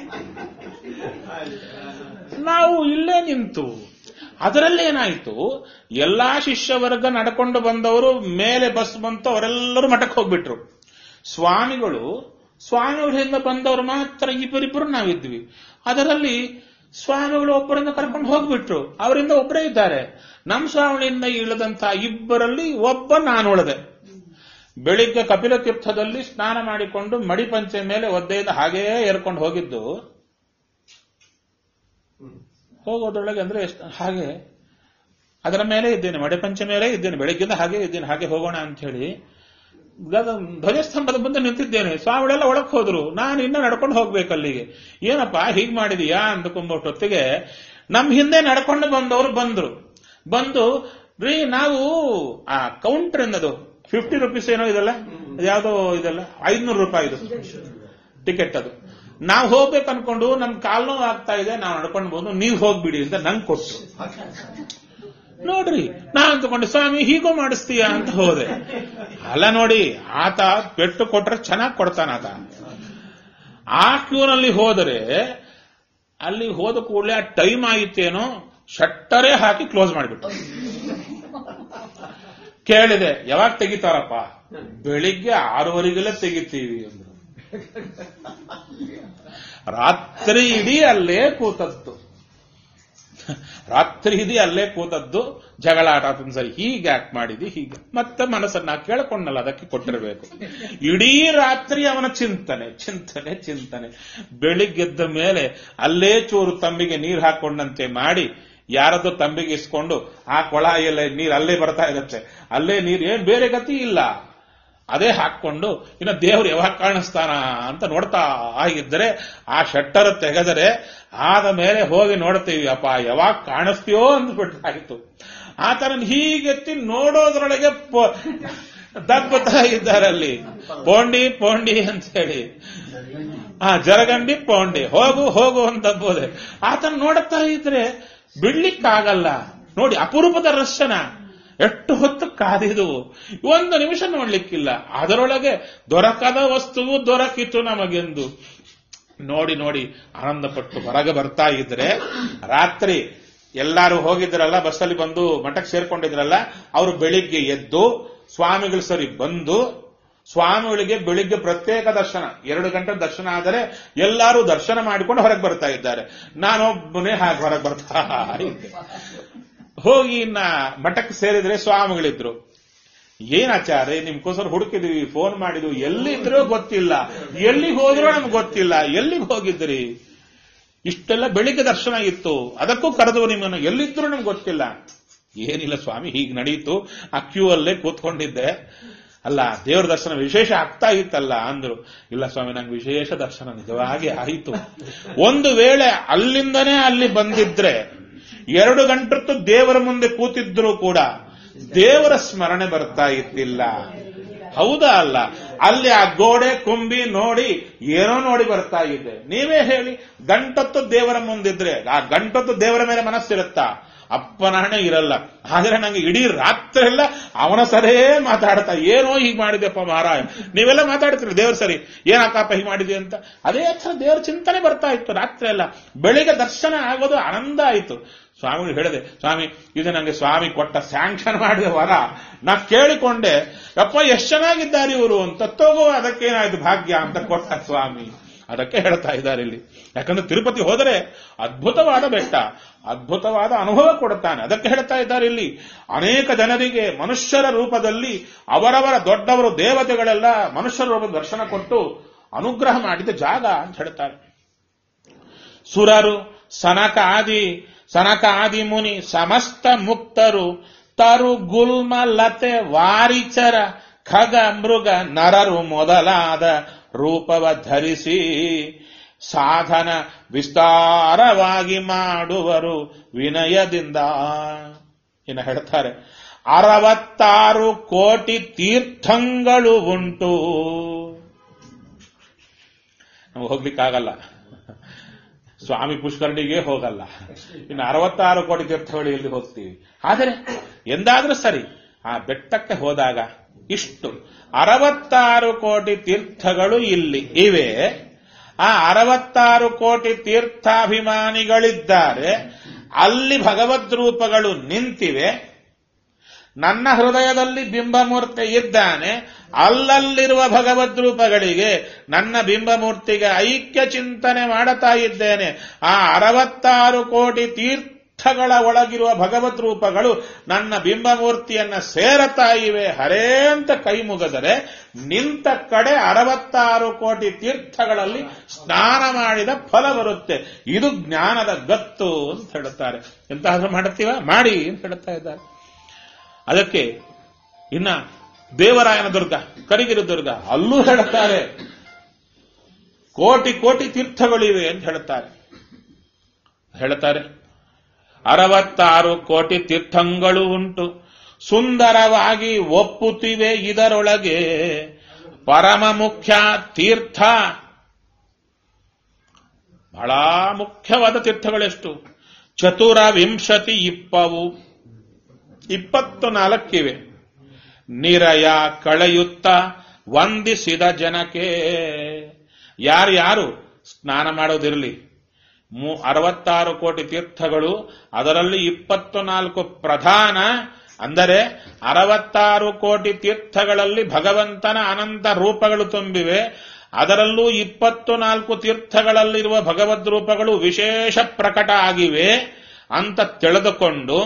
ನಾವು ಇಲ್ಲೇ ನಿಂತು ಅದರಲ್ಲೇನಾಯಿತು ಎಲ್ಲಾ ಶಿಷ್ಯ ವರ್ಗ ನಡ್ಕೊಂಡು ಬಂದವರು ಮೇಲೆ ಬಸ್ ಬಂತು ಅವರೆಲ್ಲರೂ ಮಠಕ್ಕೆ ಹೋಗ್ಬಿಟ್ರು ಸ್ವಾಮಿಗಳು ಸ್ವಾಮಿಗಳಿಂದ ಬಂದವರು ಮಾತ್ರ ಇಬ್ಬರಿಬ್ಬರು ನಾವಿದ್ವಿ ಅದರಲ್ಲಿ ಸ್ವಾಮಿಗಳು ಒಬ್ಬರಿಂದ ಕರ್ಕೊಂಡು ಹೋಗ್ಬಿಟ್ರು ಅವರಿಂದ ಒಬ್ಬರೇ ಇದ್ದಾರೆ ನಮ್ಮ ಸ್ವಾಮಿಗಳಿಂದ ಇಳಿದಂತ ಇಬ್ಬರಲ್ಲಿ ಒಬ್ಬ ನಾನು ಉಳಿದೆ ಬೆಳಿಗ್ಗೆ ಕಪಿಲ ತೀರ್ಥದಲ್ಲಿ ಸ್ನಾನ ಮಾಡಿಕೊಂಡು ಮಡಿಪಂಚೆ ಮೇಲೆ ಒದ್ದೆಯಿಂದ ಹಾಗೇ ಏರ್ಕೊಂಡು ಹೋಗಿದ್ದು ಹೋಗೋದ್ರೊಳಗೆ ಅಂದ್ರೆ ಎಷ್ಟು ಹಾಗೆ ಅದರ ಮೇಲೆ ಇದ್ದೇನೆ ಮಡಿಪಂಚೆ ಮೇಲೆ ಇದ್ದೇನೆ ಬೆಳಗ್ಗಿಂದ ಹಾಗೆ ಇದ್ದೇನೆ ಹಾಗೆ ಹೋಗೋಣ ಅಂತ ಹೇಳಿ ಗದ- ಧ್ವಜಸ್ತಂಭದ ಮುಂದೆ ನಿಂತಿದ್ದೇನೆ ಸ್ವಾಮಿಗಳೆಲ್ಲ ಒಳಕ್ ಹೋದ್ರು ನಾನು ಇನ್ನ ನಡ್ಕೊಂಡು ಹೋಗ್ಬೇಕು ಅಲ್ಲಿಗೆ ಏನಪ್ಪಾ ಹೀಗ್ ಮಾಡಿದೀಯಾ ಅಂದ್ಕೊಂಡ್ಬಿಟ್ಟೊತ್ತಿಗೆ ನಮ್ ಹಿಂದೆ ನಡ್ಕೊಂಡು ಬಂದವರು ಬಂದ್ರು ಬಂದು ರೀ ನಾವು ಆ ಕೌಂಟರ್ ಅನ್ನೋದು ಫಿಫ್ಟಿ ರುಪೀಸ್ ಏನೋ ಇದಲ್ಲ ಯಾವ್ದೋ ಇದಲ್ಲ ಐದ್ನೂರು ರೂಪಾಯಿ ಇದು ಟಿಕೆಟ್ ಅದು ನಾವು ಹೋಗ್ಬೇಕು ಅನ್ಕೊಂಡು ನಮ್ ಕಾಲ್ ನೋವು ಆಗ್ತಾ ಇದೆ ನಾವು ನಡ್ಕೊಂಡು ಬಂದು ನೀವ್ ಹೋಗ್ಬಿಡಿ ಅಂತ ನಂಗೆ ಕೊಟ್ರು ನೋಡ್ರಿ ನಾ ಅಂದ್ಕೊಂಡೆ ಸ್ವಾಮಿ ಹೀಗೂ ಮಾಡಿಸ್ತೀಯಾ ಅಂತ ಹೋದೆ ಅಲ್ಲ ನೋಡಿ ಆತ ಪೆಟ್ಟು ಕೊಟ್ರೆ ಚೆನ್ನಾಗಿ ಕೊಡ್ತಾನ ಆತ ಆ ಕ್ಯೂನಲ್ಲಿ ಹೋದರೆ ಅಲ್ಲಿ ಹೋದ ಕೂಡಲೇ ಆ ಟೈಮ್ ಆಯಿತೇನೋ ಶಟ್ಟರೇ ಹಾಕಿ ಕ್ಲೋಸ್ ಮಾಡಿಬಿಟ್ಟು ಕೇಳಿದೆ ಯಾವಾಗ ತೆಗಿತಾರಪ್ಪ ಬೆಳಿಗ್ಗೆ ಆರೂವರೆಗೆಲ್ಲ ತೆಗಿತೀವಿ ಅಂದ್ರು ರಾತ್ರಿ ಇಡೀ ಅಲ್ಲೇ ಕೂತದ್ದು ರಾತ್ರಿ ಇಡೀ ಅಲ್ಲೇ ಕೂತದ್ದು ಜಗಳಾಟ ಆತನ ಸರಿ ಹೀಗೆ ಯಾಕೆ ಮಾಡಿದಿ ಹೀಗೆ ಮತ್ತೆ ಮನಸ್ಸನ್ನ ಕೇಳ್ಕೊಂಡಲ್ಲ ಅದಕ್ಕೆ ಕೊಟ್ಟಿರಬೇಕು ಇಡೀ ರಾತ್ರಿ ಅವನ ಚಿಂತನೆ ಚಿಂತನೆ ಚಿಂತನೆ ಬೆಳಿಗ್ಗೆದ್ದ ಮೇಲೆ ಅಲ್ಲೇ ಚೂರು ತಂಬಿಗೆ ನೀರು ಹಾಕೊಂಡಂತೆ ಮಾಡಿ ಯಾರದ್ದು ತಂಬಿಗೆ ಇಸ್ಕೊಂಡು ಆ ಕೊಳಾಯಲ್ಲೇ ನೀರು ಅಲ್ಲೇ ಬರ್ತಾ ಇರುತ್ತೆ ಅಲ್ಲೇ ನೀರು ಏನ್ ಬೇರೆ ಗತಿ ಇಲ್ಲ ಅದೇ ಹಾಕೊಂಡು ಇನ್ನು ದೇವ್ರು ಯಾವಾಗ ಕಾಣಿಸ್ತಾನ ಅಂತ ನೋಡ್ತಾ ಆಗಿದ್ದರೆ ಆ ಶಟ್ಟರ್ ತೆಗೆದರೆ ಆದ ಮೇಲೆ ಹೋಗಿ ನೋಡ್ತೀವಿ ಅಪ್ಪ ಯಾವಾಗ ಕಾಣಿಸ್ತೀಯೋ ಅಂದ್ಬಿಟ್ಟಾಗಿತ್ತು ಆತನ ಹೀಗೆತ್ತಿ ನೋಡೋದ್ರೊಳಗೆ ಪೊ- ದಬ್ಬತಾ ಇದ್ದಾರೆ ಅಲ್ಲಿ ಪೋಂಡಿ ಪೋಂಡಿ ಅಂತ ಹೇಳಿ ಆ ಜರಗಂಡಿ ಪೋಂಡಿ ಹೋಗು ಹೋಗು ಅಂತ ದಬ್ಬೋದೆ ಆತನ ನೋಡುತ್ತಾ ಇದ್ರೆ ಬಿಡ್ಲಿಕ್ಕಾಗಲ್ಲ ನೋಡಿ ಅಪರೂಪದ ದರ್ಶನ ಎಷ್ಟು ಹೊತ್ತು ಕಾದಿದು ಒಂದು ನಿಮಿಷ ನೋಡ್ಲಿಕ್ಕಿಲ್ಲ ಅದರೊಳಗೆ ದೊರಕದ ವಸ್ತುವು ದೊರಕಿತು ನಮಗೆಂದು ನೋಡಿ ನೋಡಿ ಆನಂದಪಟ್ಟು ಹೊರಗೆ ಬರ್ತಾ ಇದ್ರೆ ರಾತ್ರಿ ಎಲ್ಲಾರು ಹೋಗಿದ್ರಲ್ಲ ಬಸ್ಸಲ್ಲಿ ಬಂದು ಮಠಕ್ಕೆ ಸೇರ್ಕೊಂಡಿದ್ರಲ್ಲ ಅವರು ಬೆಳಿಗ್ಗೆ ಎದ್ದು ಸ್ವಾಮಿಗಳು ಸರಿ ಬಂದು ಸ್ವಾಮಿಗಳಿಗೆ ಬೆಳಿಗ್ಗೆ ಪ್ರತ್ಯೇಕ ದರ್ಶನ ಎರಡು ಗಂಟೆ ದರ್ಶನ ಆದರೆ ಎಲ್ಲರೂ ದರ್ಶನ ಮಾಡಿಕೊಂಡು ಹೊರಗೆ ಬರ್ತಾ ಇದ್ದಾರೆ ನಾನೊಬ್ಬನೇ ಹಾಗೆ ಹೊರಗೆ ಬರ್ತಾ ಇದ್ದೆ ಹೋಗಿ ಇನ್ನ ಮಠಕ್ಕೆ ಸೇರಿದ್ರೆ ಸ್ವಾಮಿಗಳಿದ್ರು ಏನ್ ಆಚಾರ್ಯ ನಿಮ್ಗೋಸ್ಕರ ಹುಡುಕಿದ್ವಿ ಫೋನ್ ಮಾಡಿದ್ವಿ ಎಲ್ಲಿದ್ರೋ ಗೊತ್ತಿಲ್ಲ ಎಲ್ಲಿಗೆ ಹೋದ್ರೋ ನಮ್ಗೆ ಗೊತ್ತಿಲ್ಲ ಎಲ್ಲಿಗೆ ಹೋಗಿದ್ರಿ ಇಷ್ಟೆಲ್ಲ ಬೆಳಿಗ್ಗೆ ದರ್ಶನ ಇತ್ತು ಅದಕ್ಕೂ ಕರೆದು ನಿಮ್ಮನ್ನು ಎಲ್ಲಿದ್ರು ನಮ್ಗೆ ಗೊತ್ತಿಲ್ಲ ಏನಿಲ್ಲ ಸ್ವಾಮಿ ಹೀಗೆ ನಡೀತು ಆ ಕ್ಯೂ ಅಲ್ಲೇ ಕೂತ್ಕೊಂಡಿದ್ದೆ ಅಲ್ಲ ದೇವರ ದರ್ಶನ ವಿಶೇಷ ಆಗ್ತಾ ಇತ್ತಲ್ಲ ಅಂದ್ರು ಇಲ್ಲ ಸ್ವಾಮಿ ನಂಗೆ ವಿಶೇಷ ದರ್ಶನ ನಿಜವಾಗಿ ಆಯಿತು ಒಂದು ವೇಳೆ ಅಲ್ಲಿಂದನೇ ಅಲ್ಲಿ ಬಂದಿದ್ರೆ ಎರಡು ಗಂಟತ್ತು ದೇವರ ಮುಂದೆ ಕೂತಿದ್ರು ಕೂಡ ದೇವರ ಸ್ಮರಣೆ ಬರ್ತಾ ಇದ್ದಿಲ್ಲ ಹೌದಾ ಅಲ್ಲ ಅಲ್ಲಿ ಆ ಗೋಡೆ ಕುಂಬಿ ನೋಡಿ ಏನೋ ನೋಡಿ ಬರ್ತಾ ಇದ್ದೆ ನೀವೇ ಹೇಳಿ ಗಂಟತ್ತು ದೇವರ ಮುಂದಿದ್ರೆ ಆ ಗಂಟತ್ತು ದೇವರ ಮೇಲೆ ಮನಸ್ಸಿರುತ್ತಾ ಅಪ್ಪನಾಣೆ ಇರಲ್ಲ ಆದ್ರೆ ನಂಗೆ ಇಡೀ ರಾತ್ರಿ ಎಲ್ಲ ಅವನ ಸರೇ ಮಾತಾಡ್ತಾ ಏನೋ ಹೀಗೆ ಮಾಡಿದೆಪ್ಪ ಮಹಾರಾಯ ನೀವೆಲ್ಲ ಮಾತಾಡ್ತೀರಿ ದೇವ್ರ ಸರಿ ಏನಕ್ಕಪ್ಪ ಹೀಗೆ ಮಾಡಿದೆ ಅಂತ ಅದೇ ಥರ ದೇವ್ರ ಚಿಂತನೆ ಬರ್ತಾ ಇತ್ತು ರಾತ್ರಿ ಎಲ್ಲ ಬೆಳಿಗ್ಗೆ ದರ್ಶನ ಆಗೋದು ಆನಂದ ಆಯಿತು ಸ್ವಾಮಿ ಹೇಳಿದೆ ಸ್ವಾಮಿ ಇದು ನನಗೆ ಸ್ವಾಮಿ ಕೊಟ್ಟ ಸ್ಯಾಂಕ್ಷನ್ ಮಾಡಿದ ವರ ನಾ ಕೇಳಿಕೊಂಡೆ ಯಪ್ಪ ಎಷ್ಟು ಚೆನ್ನಾಗಿದ್ದಾರೆ ಇವರು ಅಂತ ತಗೋ ಅದಕ್ಕೇನಾಯ್ತು ಭಾಗ್ಯ ಅಂತ ಕೊಟ್ಟ ಸ್ವಾಮಿ ಅದಕ್ಕೆ ಹೇಳ್ತಾ ಇದ್ದಾರೆ ಇಲ್ಲಿ ಯಾಕಂದ್ರೆ ತಿರುಪತಿ ಹೋದರೆ ಅದ್ಭುತವಾದ ಬೆಟ್ಟ ಅದ್ಭುತವಾದ ಅನುಭವ ಕೊಡುತ್ತಾನೆ ಅದಕ್ಕೆ ಹೇಳ್ತಾ ಇದ್ದಾರೆ ಇಲ್ಲಿ ಅನೇಕ ಜನರಿಗೆ ಮನುಷ್ಯರ ರೂಪದಲ್ಲಿ ಅವರವರ ದೊಡ್ಡವರು ದೇವತೆಗಳೆಲ್ಲ ಮನುಷ್ಯರ ರೂಪದ ದರ್ಶನ ಕೊಟ್ಟು ಅನುಗ್ರಹ ಮಾಡಿದ ಜಾಗ ಅಂತ ಹೇಳ್ತಾರೆ ಸುರರು ಸನಕಾದಿ ಸನಕಾದಿ ಮುನಿ ಸಮಸ್ತ ಮುಕ್ತರು ತರು ಗುಲ್ಮ ಲತೆ ವಾರಿಚರ ಖಗ ಮೃಗ ನರರು ಮೊದಲಾದ ರೂಪವ ಧರಿಸಿ ಸಾಧನ ವಿಸ್ತಾರವಾಗಿ ಮಾಡುವರು ವಿನಯದಿಂದ ಇನ್ನು ಹೇಳ್ತಾರೆ ಅರವತ್ತಾರು ಕೋಟಿ ತೀರ್ಥಂಗಳು ಉಂಟು ನಮ್ಗೆ ಹೋಗ್ಲಿಕ್ಕಾಗಲ್ಲ ಸ್ವಾಮಿ ಪುಷ್ಕರಣಿಗೆ ಹೋಗಲ್ಲ ಇನ್ನು ಅರವತ್ತಾರು ಕೋಟಿ ತೀರ್ಥಗಳು ಎಲ್ಲಿ ಹೋಗ್ತೀವಿ ಆದರೆ ಎಂದಾದ್ರೂ ಸರಿ ಆ ಬೆಟ್ಟಕ್ಕೆ ಹೋದಾಗ ಇಷ್ಟು ಅರವತ್ತಾರು ಕೋಟಿ ತೀರ್ಥಗಳು ಇಲ್ಲಿ ಇವೆ ಆ ಅರವತ್ತಾರು ಕೋಟಿ ತೀರ್ಥಾಭಿಮಾನಿಗಳಿದ್ದಾರೆ ಅಲ್ಲಿ ಭಗವದ್ ರೂಪಗಳು ನಿಂತಿವೆ ನನ್ನ ಹೃದಯದಲ್ಲಿ ಬಿಂಬಮೂರ್ತಿ ಇದ್ದಾನೆ ಅಲ್ಲಲ್ಲಿರುವ ಭಗವದ್ ರೂಪಗಳಿಗೆ ನನ್ನ ಬಿಂಬಮೂರ್ತಿಗೆ ಐಕ್ಯ ಚಿಂತನೆ ಮಾಡುತ್ತಾ ಇದ್ದೇನೆ ಆ ಅರವತ್ತಾರು ಕೋಟಿ ತೀರ್ಥಗಳ ಒಳಗಿರುವ ಭಗವದ್ ರೂಪಗಳು ನನ್ನ ಬಿಂಬಮೂರ್ತಿಯನ್ನ ಸೇರತಾ ಇವೆ ಹರೇ ಅಂತ ಕೈ ಮುಗದರೆ ನಿಂತ ಕಡೆ ಅರವತ್ತಾರು ಕೋಟಿ ತೀರ್ಥಗಳಲ್ಲಿ ಸ್ನಾನ ಮಾಡಿದ ಫಲ ಬರುತ್ತೆ ಇದು ಜ್ಞಾನದ ಗತ್ತು ಅಂತ ಹೇಳುತ್ತಾರೆ ಎಂತಾದ್ರೂ ಮಾಡುತ್ತೀವ ಮಾಡಿ ಅಂತ ಹೇಳ್ತಾ ಇದ್ದಾರೆ ಅದಕ್ಕೆ ಇನ್ನ ದೇವರಾಯನ ದುರ್ಗ ಕರಿಗಿರಿ ದುರ್ಗ ಅಲ್ಲೂ ಹೇಳುತ್ತಾರೆ ಕೋಟಿ ಕೋಟಿ ತೀರ್ಥಗಳಿವೆ ಅಂತ ಹೇಳುತ್ತಾರೆ ಹೇಳುತ್ತಾರೆ ಅರವತ್ತಾರು ಕೋಟಿ ತೀರ್ಥಂಗಳು ಉಂಟು ಸುಂದರವಾಗಿ ಒಪ್ಪುತ್ತಿವೆ ಇದರೊಳಗೆ ಪರಮ ಮುಖ್ಯ ತೀರ್ಥ ಬಹಳ ಮುಖ್ಯವಾದ ತೀರ್ಥಗಳೆಷ್ಟು ಚತುರ ವಿಂಶತಿ ಇಪ್ಪವು ಇಪ್ಪತ್ತು ನಾಲ್ಕಿವೆ ನಿರಯ ಕಳೆಯುತ್ತ ವಂದಿಸಿದ ಜನಕ್ಕೆ ಯಾರ್ಯಾರು ಸ್ನಾನ ಮಾಡೋದಿರಲಿ ಮೂ ಅರವತ್ತಾರು ಕೋಟಿ ತೀರ್ಥಗಳು ಅದರಲ್ಲಿ ಇಪ್ಪತ್ತು ನಾಲ್ಕು ಪ್ರಧಾನ ಅಂದರೆ ಅರವತ್ತಾರು ಕೋಟಿ ತೀರ್ಥಗಳಲ್ಲಿ ಭಗವಂತನ ಅನಂತ ರೂಪಗಳು ತುಂಬಿವೆ ಅದರಲ್ಲೂ ಇಪ್ಪತ್ತು ನಾಲ್ಕು ತೀರ್ಥಗಳಲ್ಲಿರುವ ಭಗವದ್ ರೂಪಗಳು ವಿಶೇಷ ಪ್ರಕಟ ಆಗಿವೆ ಅಂತ ತಿಳಿದುಕೊಂಡು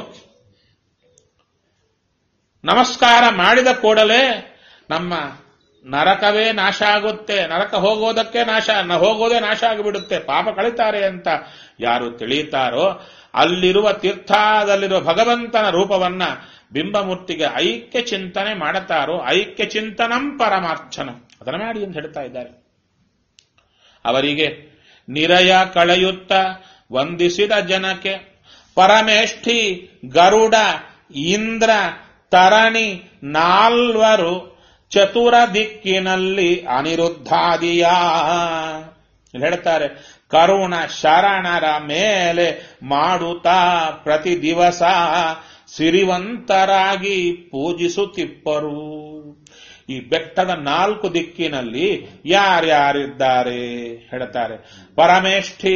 ನಮಸ್ಕಾರ ಮಾಡಿದ ಕೂಡಲೇ ನಮ್ಮ ನರಕವೇ ನಾಶ ಆಗುತ್ತೆ ನರಕ ಹೋಗೋದಕ್ಕೆ ನಾಶ ನ ಹೋಗೋದೇ ನಾಶ ಆಗಿಬಿಡುತ್ತೆ ಪಾಪ ಕಳಿತಾರೆ ಅಂತ ಯಾರು ತಿಳಿಯುತ್ತಾರೋ ಅಲ್ಲಿರುವ ತೀರ್ಥದಲ್ಲಿರುವ ಭಗವಂತನ ರೂಪವನ್ನ ಬಿಂಬಮೂರ್ತಿಗೆ ಐಕ್ಯ ಚಿಂತನೆ ಮಾಡುತ್ತಾರೋ ಐಕ್ಯ ಚಿಂತನಂ ಪರಮಾರ್ಚನಂ ಅದನ್ನ ಮಾಡಿ ಅಂತ ಹೇಳ್ತಾ ಇದ್ದಾರೆ ಅವರಿಗೆ ನಿರಯ ಕಳೆಯುತ್ತ ವಂದಿಸಿದ ಜನಕ್ಕೆ ಪರಮೇಷ್ಠಿ ಗರುಡ ಇಂದ್ರ ತರಣಿ ನಾಲ್ವರು ಚತುರ ದಿಕ್ಕಿನಲ್ಲಿ ಅನಿರುದ್ಧಾದಿಯ ಇಲ್ಲಿ ಹೇಳ್ತಾರೆ ಕರುಣ ಶರಣರ ಮೇಲೆ ಮಾಡುತ್ತಾ ಪ್ರತಿ ದಿವಸ ಸಿರಿವಂತರಾಗಿ ಪೂಜಿಸುತ್ತಿಪ್ಪರು ಈ ಬೆಟ್ಟದ ನಾಲ್ಕು ದಿಕ್ಕಿನಲ್ಲಿ ಯಾರ್ಯಾರಿದ್ದಾರೆ ಹೇಳ್ತಾರೆ ಪರಮೇಷ್ಠಿ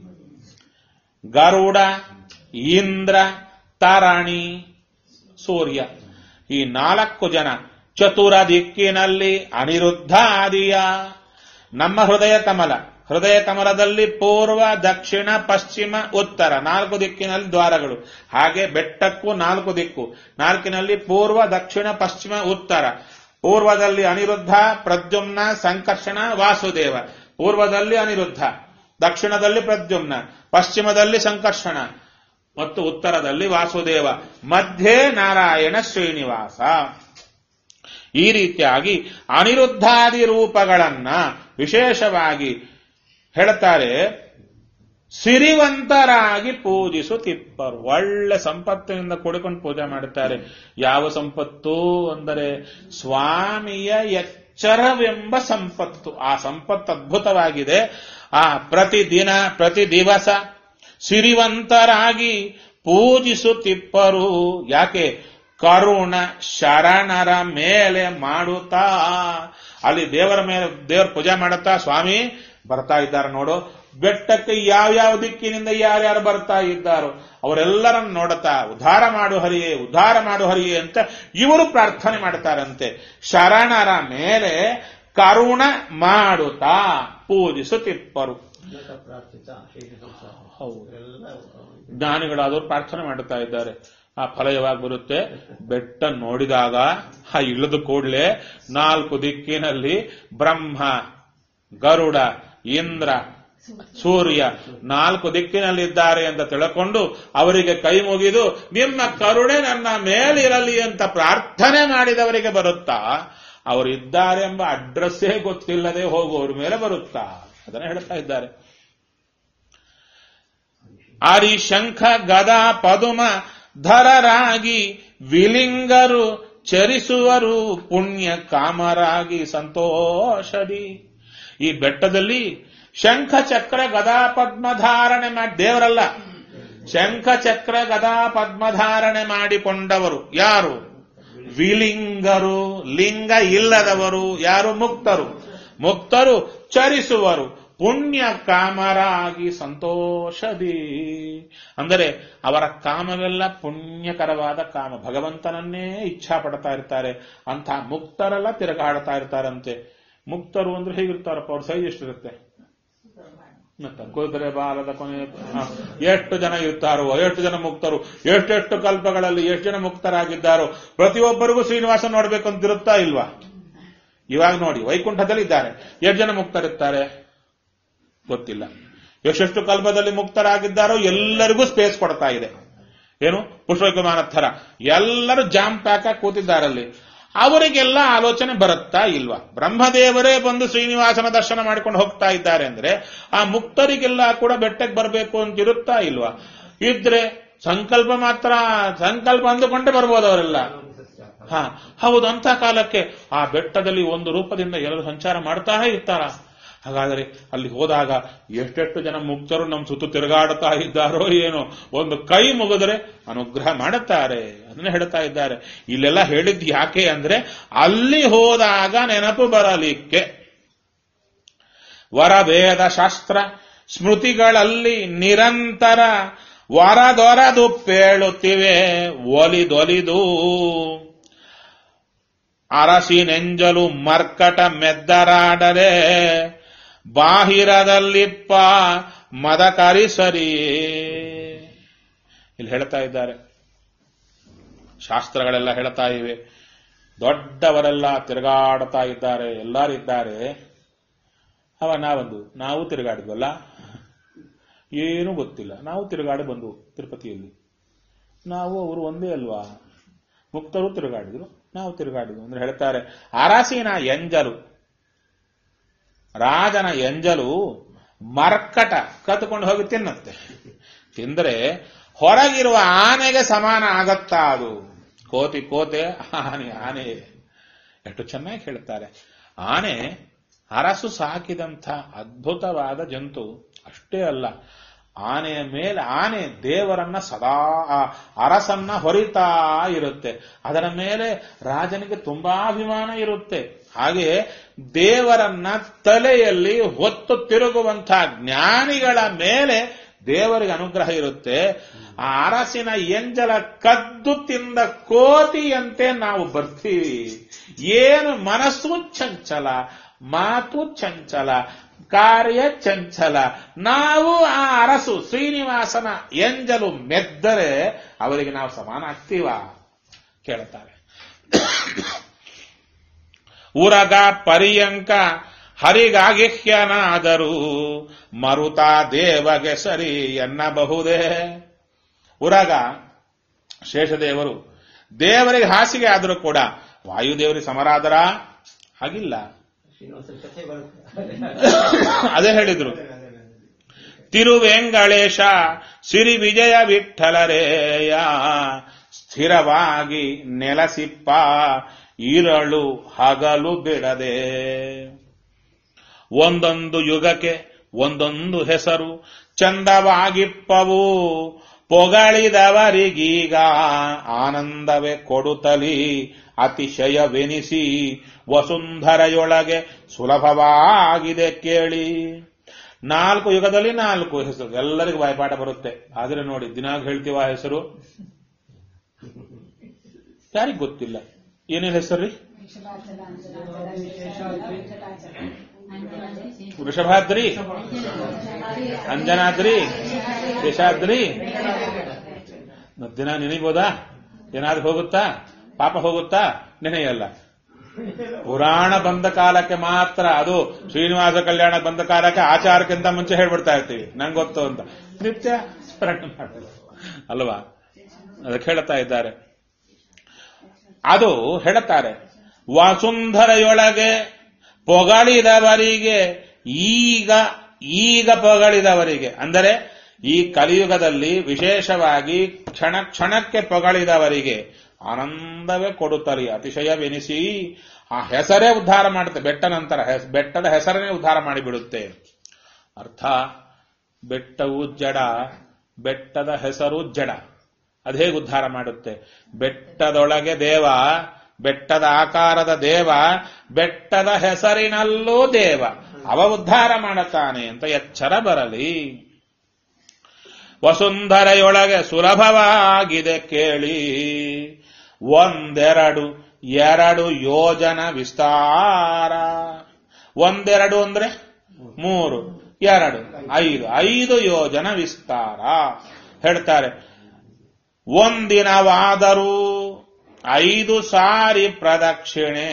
ಗರುಡ ಇಂದ್ರ ತರಣಿ ಸೂರ್ಯ ಈ ನಾಲ್ಕು ಜನ ಚತುರ ದಿಕ್ಕಿನಲ್ಲಿ ಅನಿರುದ್ಧಾದಿಯ ನಮ್ಮ ಹೃದಯ ಕಮಲ ಹೃದಯ ಕಮಲದಲ್ಲಿ ಪೂರ್ವ ದಕ್ಷಿಣ ಪಶ್ಚಿಮ ಉತ್ತರ ನಾಲ್ಕು ದಿಕ್ಕಿನಲ್ಲಿ ದ್ವಾರಗಳು ಹಾಗೆ ಬೆಟ್ಟಕ್ಕೂ ನಾಲ್ಕು ದಿಕ್ಕು ನಾಲ್ಕಿನಲ್ಲಿ ಪೂರ್ವ ದಕ್ಷಿಣ ಪಶ್ಚಿಮ ಉತ್ತರ ಪೂರ್ವದಲ್ಲಿ ಅನಿರುದ್ಧ ಪ್ರದ್ಯುಮ್ನ ಸಂಕರ್ಷಣ ವಾಸುದೇವ ಪೂರ್ವದಲ್ಲಿ ಅನಿರುದ್ಧ ದಕ್ಷಿಣದಲ್ಲಿ ಪ್ರದ್ಯುಮ್ನ ಪಶ್ಚಿಮದಲ್ಲಿ ಸಂಕರ್ಷಣ ಮತ್ತು ಉತ್ತರದಲ್ಲಿ ವಾಸುದೇವ ಮಧ್ಯೆ ನಾರಾಯಣ ಶ್ರೀನಿವಾಸ ಈ ರೀತಿಯಾಗಿ ಅನಿರುದ್ಧಾದಿ ರೂಪಗಳನ್ನ ವಿಶೇಷವಾಗಿ ಹೇಳ್ತಾರೆ ಸಿರಿವಂತರಾಗಿ ಪೂಜಿಸುತ್ತಿಪ್ಪರು ಒಳ್ಳೆ ಸಂಪತ್ತಿನಿಂದ ಕೂಡಿಕೊಂಡು ಪೂಜೆ ಮಾಡುತ್ತಾರೆ ಯಾವ ಸಂಪತ್ತು ಅಂದರೆ ಸ್ವಾಮಿಯ ಎಚ್ಚರವೆಂಬ ಸಂಪತ್ತು ಆ ಸಂಪತ್ತು ಅದ್ಭುತವಾಗಿದೆ ಆ ಪ್ರತಿದಿನ ಪ್ರತಿ ದಿವಸ ಸಿರಿವಂತರಾಗಿ ಪೂಜಿಸುತ್ತಿಪ್ಪರು ಯಾಕೆ ಕರುಣ ಶರಣರ ಮೇಲೆ ಮಾಡುತ್ತಾ ಅಲ್ಲಿ ದೇವರ ಮೇಲೆ ದೇವರ ಪೂಜೆ ಮಾಡುತ್ತಾ ಸ್ವಾಮಿ ಬರ್ತಾ ಇದ್ದಾರೆ ನೋಡು ಬೆಟ್ಟಕ್ಕೆ ಯಾವ್ಯಾವ ದಿಕ್ಕಿನಿಂದ ಯಾರ್ಯಾರು ಬರ್ತಾ ಇದ್ದಾರೋ ಅವರೆಲ್ಲರನ್ನು ನೋಡುತ್ತಾ ಉದ್ಧಾರ ಮಾಡು ಹರಿಯೇ ಉದ್ಧಾರ ಮಾಡು ಹರಿಯೇ ಅಂತ ಇವರು ಪ್ರಾರ್ಥನೆ ಮಾಡ್ತಾರಂತೆ ಶರಣರ ಮೇಲೆ ಕರುಣ ಮಾಡುತ್ತಾ ಪೂಜಿಸುತ್ತಿಪ್ಪರು ಉನ್ನತ ಪ್ರಾರ್ಥಿತ ಶ್ರೀನಿವಾಸ ಹೌದು ಎಲ್ಲ ಜ್ಞಾನಿಗಳಾದವರು ಪ್ರಾರ್ಥನೆ ಮಾಡುತ್ತಾ ಇದ್ದಾರೆ ಆ ಫಲ ಯಾವಾಗ ಬರುತ್ತೆ ಬೆಟ್ಟ ನೋಡಿದಾಗ ಆ ಇಳಿದ ಕೂಡಲೇ ನಾಲ್ಕು ದಿಕ್ಕಿನಲ್ಲಿ ಬ್ರಹ್ಮ ಗರುಡ ಇಂದ್ರ ಸೂರ್ಯ ನಾಲ್ಕು ದಿಕ್ಕಿನಲ್ಲಿದ್ದಾರೆ ಅಂತ ತಿಳ್ಕೊಂಡು ಅವರಿಗೆ ಕೈ ಮುಗಿದು ನಿಮ್ಮ ಕರುಣೆ ನನ್ನ ಮೇಲಿರಲಿ ಅಂತ ಪ್ರಾರ್ಥನೆ ಮಾಡಿದವರಿಗೆ ಬರುತ್ತಾ ಅವರಿದ್ದಾರೆ ಎಂಬ ಅಡ್ರೆಸ್ಸೇ ಗೊತ್ತಿಲ್ಲದೆ ಹೋಗುವವ್ರ ಮೇಲೆ ಬರುತ್ತಾ ಅದನ್ನ ಹೇಳ್ತಾ ಇದ್ದಾರೆ ಆರಿ ಶಂಖ ಗದಾ ಪದುಮ ಧರರಾಗಿ ವಿಲಿಂಗರು ಚರಿಸುವರು ಪುಣ್ಯ ಕಾಮರಾಗಿ ಸಂತೋಷದಿ ಈ ಬೆಟ್ಟದಲ್ಲಿ ಶಂಖ ಚಕ್ರ ಗದಾ ಪದ್ಮಧಾರಣೆ ಮಾಡಿ ದೇವರಲ್ಲ ಶಂಖ ಚಕ್ರ ಗದಾ ಪದ್ಮಧಾರಣೆ ಮಾಡಿಕೊಂಡವರು ಯಾರು ವಿಲಿಂಗರು ಲಿಂಗ ಇಲ್ಲದವರು ಯಾರು ಮುಕ್ತರು ಮುಕ್ತರು ಚರಿಸುವರು ಪುಣ್ಯ ಕಾಮರಾಗಿ ಸಂತೋಷದಿ ಅಂದರೆ ಅವರ ಕಾಮವೆಲ್ಲ ಪುಣ್ಯಕರವಾದ ಕಾಮ ಭಗವಂತನನ್ನೇ ಇಚ್ಛಾ ಪಡ್ತಾ ಇರ್ತಾರೆ ಅಂಥ ಮುಕ್ತರೆಲ್ಲ ತಿರುಗಾಡ್ತಾ ಇರ್ತಾರಂತೆ ಮುಕ್ತರು ಅಂದ್ರೆ ಹೇಗಿರ್ತಾರಪ್ಪ ಅವ್ರ ಸೈಜ್ ಎಷ್ಟಿರುತ್ತೆ ಮತ್ತೆ ಕುದುರೆ ಬಾಲದ ಕೊನೆ ಹ, ಎಷ್ಟು ಜನ ಇರ್ತಾರೋ ಎಷ್ಟು ಜನ ಮುಕ್ತರು ಎಷ್ಟೆಷ್ಟು ಕಲ್ಪಗಳಲ್ಲಿ ಎಷ್ಟು ಜನ ಮುಕ್ತರಾಗಿದ್ದಾರೋ ಪ್ರತಿಯೊಬ್ಬರಿಗೂ ಶ್ರೀನಿವಾಸ ನೋಡ್ಬೇಕು ಅಂತಿರುತ್ತಾ ಇಲ್ವಾ ಇವಾಗ ನೋಡಿ ವೈಕುಂಠದಲ್ಲಿ ಇದ್ದಾರೆ ಎಷ್ಟು ಜನ ಮುಕ್ತರಿರ್ತಾರೆ ಗೊತ್ತಿಲ್ಲ ಎಷ್ಟೆಷ್ಟು ಕಲ್ಪದಲ್ಲಿ ಮುಕ್ತರಾಗಿದ್ದಾರೋ ಎಲ್ಲರಿಗೂ ಸ್ಪೇಸ್ ಕೊಡ್ತಾ ಇದೆ ಏನು ಪುಷ್ಪವಿಮಾನ ಥರ ಎಲ್ಲರೂ ಜಾಮ್ ಪ್ಯಾಕ್ ಆಗಿ ಕೂತಿದ್ದಾರಲ್ಲಿ ಅವರಿಗೆಲ್ಲ ಆಲೋಚನೆ ಬರುತ್ತಾ ಇಲ್ವಾ ಬ್ರಹ್ಮದೇವರೇ ಬಂದು ಶ್ರೀನಿವಾಸನ ದರ್ಶನ ಮಾಡ್ಕೊಂಡು ಹೋಗ್ತಾ ಇದ್ದಾರೆ ಅಂದ್ರೆ ಆ ಮುಕ್ತರಿಗೆಲ್ಲ ಕೂಡ ಬೆಟ್ಟಕ್ಕೆ ಬರಬೇಕು ಅಂತ ಇರುತ್ತಾ ಇಲ್ವಾ ಇದ್ರೆ ಸಂಕಲ್ಪ ಮಾತ್ರ ಸಂಕಲ್ಪ ಅಂದುಕೊಂಡೇ ಬರ್ಬೋದು ಅವರೆಲ್ಲ ಹಾ ಹೌದು ಅಂತ ಕಾಲಕ್ಕೆ ಆ ಬೆಟ್ಟದಲ್ಲಿ ಒಂದು ರೂಪದಿಂದ ಎಲ್ಲರೂ ಸಂಚಾರ ಮಾಡ್ತಾ ಇರ್ತಾರ ಹಾಗಾದರೆ ಅಲ್ಲಿ ಹೋದಾಗ ಎಷ್ಟೆಷ್ಟು ಜನ ಮುಕ್ತರು ನಮ್ಮ ಸುತ್ತು ತಿರುಗಾಡುತ್ತಾ ಇದ್ದಾರೋ ಏನೋ ಒಂದು ಕೈ ಮುಗಿದ್ರೆ ಅನುಗ್ರಹ ಮಾಡುತ್ತಾರೆ ಅದನ್ನ ಹೇಳ್ತಾ ಇದ್ದಾರೆ ಇಲ್ಲೆಲ್ಲ ಹೇಳಿದ್ ಯಾಕೆ ಅಂದ್ರೆ ಅಲ್ಲಿ ಹೋದಾಗ ನೆನಪು ಬರಲಿಕ್ಕೆ ವರವೇದ ಶಾಸ್ತ್ರ ಸ್ಮೃತಿಗಳಲ್ಲಿ ನಿರಂತರ ವರದೊರದು ಪೇಳುತ್ತಿವೆ ಒಲಿದೊಲಿದು ಅರಸಿನೆಂಜಲು ಮರ್ಕಟ ಮೆದ್ದರಾಡರೆ ಬಾಹಿರದಲ್ಲಿಪ್ಪ ಮದ ಕರಿಸರಿಯೇ ಇಲ್ಲಿ ಹೇಳ್ತಾ ಇದ್ದಾರೆ ಶಾಸ್ತ್ರಗಳೆಲ್ಲ ಹೇಳ್ತಾ ಇವೆ ದೊಡ್ಡವರೆಲ್ಲ ತಿರುಗಾಡ್ತಾ ಇದ್ದಾರೆ ಎಲ್ಲರಿದ್ದಾರೆ ಅವ ನಾವೊಂದು ನಾವು ತಿರುಗಾಡಿದ್ವಲ್ಲ ಏನೂ ಗೊತ್ತಿಲ್ಲ ನಾವು ತಿರುಗಾಡಿ ಬಂದು ತಿರುಪತಿಯಲ್ಲಿ ನಾವು ಅವರು ಒಂದೇ ಅಲ್ವಾ ಮುಕ್ತರು ತಿರುಗಾಡಿದ್ರು ನಾವು ತಿರುಗಾಡಿದ್ವು ಅಂದ್ರೆ ಹೇಳ್ತಾರೆ ಅರಸಿನ ಎಂಜಲು ರಾಜನ ಎಂಜಲು ಮರ್ಕಟ ಕತ್ಕೊಂಡು ಹೋಗಿ ತಿನ್ನತ್ತೆ ತಿಂದ್ರೆ ಹೊರಗಿರುವ ಆನೆಗೆ ಸಮಾನ ಆಗತ್ತಾ ಅದು ಕೋತಿ ಕೋತೆ ಆನೆ ಆನೆ ಎಷ್ಟು ಚೆನ್ನಾಗಿ ಹೇಳ್ತಾರೆ ಆನೆ ಅರಸು ಸಾಕಿದಂಥ ಅದ್ಭುತವಾದ ಜಂತು ಅಷ್ಟೇ ಅಲ್ಲ ಆನೆಯ ಮೇಲೆ ಆನೆ ದೇವರನ್ನ ಸದಾ ಆ ಅರಸನ್ನ ಹೊರಿತಾ ಇರುತ್ತೆ ಅದರ ಮೇಲೆ ರಾಜನಿಗೆ ತುಂಬಾ ಅಭಿಮಾನ ಇರುತ್ತೆ ಹಾಗೆ ದೇವರನ್ನ ತಲೆಯಲ್ಲಿ ಹೊತ್ತು ತಿರುಗುವಂತಹ ಜ್ಞಾನಿಗಳ ಮೇಲೆ ದೇವರಿಗೆ ಅನುಗ್ರಹ ಇರುತ್ತೆ ಆ ಅರಸಿನ ಎಂಜಲ ಕದ್ದು ತಿಂದ ಕೋತಿಯಂತೆ ನಾವು ಬರ್ತೀವಿ ಏನು ಮನಸ್ಸು ಚಂಚಲ ಮಾತು ಚಂಚಲ ಕಾರ್ಯ ಚಂಚಲ ನಾವು ಆ ಅರಸು ಶ್ರೀನಿವಾಸನ ಎಂಜಲು ಮೆದ್ದರೆ ಅವರಿಗೆ ನಾವು ಸಮಾನ ಆಗ್ತೀವ ಕೇಳ್ತಾರೆ ಉರಗ ಪರ್ಯಂಕ ಹರಿಗಾಗಿಹ್ಯನಾದರೂ ಮರುತಾ ದೇವಗೆ ಸರಿ ಎನ್ನಬಹುದೇ ಉರಗ ಶೇಷದೇವರು ದೇವರಿಗೆ ಹಾಸಿಗೆ ಆದರೂ ಕೂಡ ವಾಯುದೇವರಿಗೆ ಸಮರಾದರ ಹಾಗಿಲ್ಲ ಶ್ರೀನಿವಾಸನ ಕಥೆ ಬರುತ್ತೆ ಅದೇ ಹೇಳಿದ್ರು ತಿರುವೆಂಗಳೇಶ ಸಿರಿ ವಿಜಯ ವಿಠಲರೇಯ ಸ್ಥಿರವಾಗಿ ನೆಲಸಿಪ್ಪ ಇರಳು ಹಗಲು ಬಿಡದೆ ಒಂದೊಂದು ಯುಗಕ್ಕೆ ಒಂದೊಂದು ಹೆಸರು ಚಂದವಾಗಿಪ್ಪವು ಪೊಗಳಿದವರಿಗೀಗ ಆನಂದವೇ ಕೊಡುತ್ತಲಿ ಅತಿಶಯವೆನಿಸಿ ವಸುಂಧರೆಯೊಳಗೆ ಸುಲಭವಾಗಿದೆ ಕೇಳಿ ನಾಲ್ಕು ಯುಗದಲ್ಲಿ ನಾಲ್ಕು ಹೆಸರು ಎಲ್ಲರಿಗೂ ಬಾಯ್ಪಾಠ ಬರುತ್ತೆ ಆದ್ರೆ ನೋಡಿ ದಿನಾಗ್ ಹೇಳ್ತೀವ ಆ ಹೆಸರು ಯಾರಿಗ್ ಗೊತ್ತಿಲ್ಲ ಏನೇನ್ ಹೆಸರು ರೀ ವೃಷಭಾದ್ರಿ ಅಂಜನಾದ್ರಿ ಶೇಷಾದ್ರಿ ದಿನ ನೆನೆಬೋದಾ ಏನಾದ್ರೂ ಹೋಗುತ್ತಾ ಪಾಪ ಹೋಗುತ್ತಾ ನೆನೆಯಲ್ಲ ಪುರಾಣ ಬಂದ ಕಾಲಕ್ಕೆ ಮಾತ್ರ ಅದು ಶ್ರೀನಿವಾಸ ಕಲ್ಯಾಣ ಬಂದ ಕಾಲಕ್ಕೆ ಆಚಾರಕ್ಕಿಂತ ಮುಂಚೆ ಹೇಳ್ಬಿಡ್ತಾ ಇರ್ತೀವಿ ನಂಗೆ ಗೊತ್ತು ಅಂತ ನಿತ್ಯ ಸ್ಮರಣೆ ಮಾಡೋದು ಅಲ್ವಾ ಅದಕ್ಕೆ ಹೇಳ್ತಾ ಇದ್ದಾರೆ ಅದು ಹೇಳುತ್ತಾರೆ ವಸುಂಧರೆಯೊಳಗೆ ಪೊಗಳಿದವರಿಗೆ ಈಗ ಈಗ ಪೊಗಳಿದವರಿಗೆ ಅಂದರೆ ಈ ಕಲಿಯುಗದಲ್ಲಿ ವಿಶೇಷವಾಗಿ ಕ್ಷಣ ಕ್ಷಣಕ್ಕೆ ಪೊಗಳಿದವರಿಗೆ ಆನಂದವೇ ಕೊಡುತ್ತಲಿ ಅತಿಶಯವೆನಿಸಿ ಆ ಹೆಸರೇ ಉದ್ಧಾರ ಮಾಡುತ್ತೆ ಬೆಟ್ಟ ನಂತರ ಹೆಸ್- ಬೆಟ್ಟದ ಹೆಸರನ್ನೇ ಉದ್ಧಾರ ಮಾಡಿಬಿಡುತ್ತೆ ಅರ್ಥ ಬೆಟ್ಟವು ಜಡ ಬೆಟ್ಟದ ಹೆಸರು ಜಡ ಅದು ಹೇಗೆ ಉದ್ಧಾರ ಮಾಡುತ್ತೆ ಬೆಟ್ಟದೊಳಗೆ ದೇವ ಬೆಟ್ಟದ ಆಕಾರದ ದೇವ ಬೆಟ್ಟದ ಹೆಸರಿನಲ್ಲೂ ದೇವ ಅವ ಉದ್ಧಾರ ಮಾಡುತ್ತಾನೆ ಅಂತ ಎಚ್ಚರ ಬರಲಿ ವಸುಂಧರೆಯೊಳಗೆ ಸುಲಭವಾಗಿದೆ ಕೇಳಿ ಒಂದೆರಡು ಎರಡು ಯೋಜನ ವಿಸ್ತಾರ ಒಂದೆರಡು ಅಂದ್ರೆ ಮೂರು ಎರಡು ಐದು ಐದು ಯೋಜನ ವಿಸ್ತಾರ ಹೇಳ್ತಾರೆ ಒಂದಿನವಾದರೂ ಐದು ಸಾರಿ ಪ್ರದಕ್ಷಿಣೆ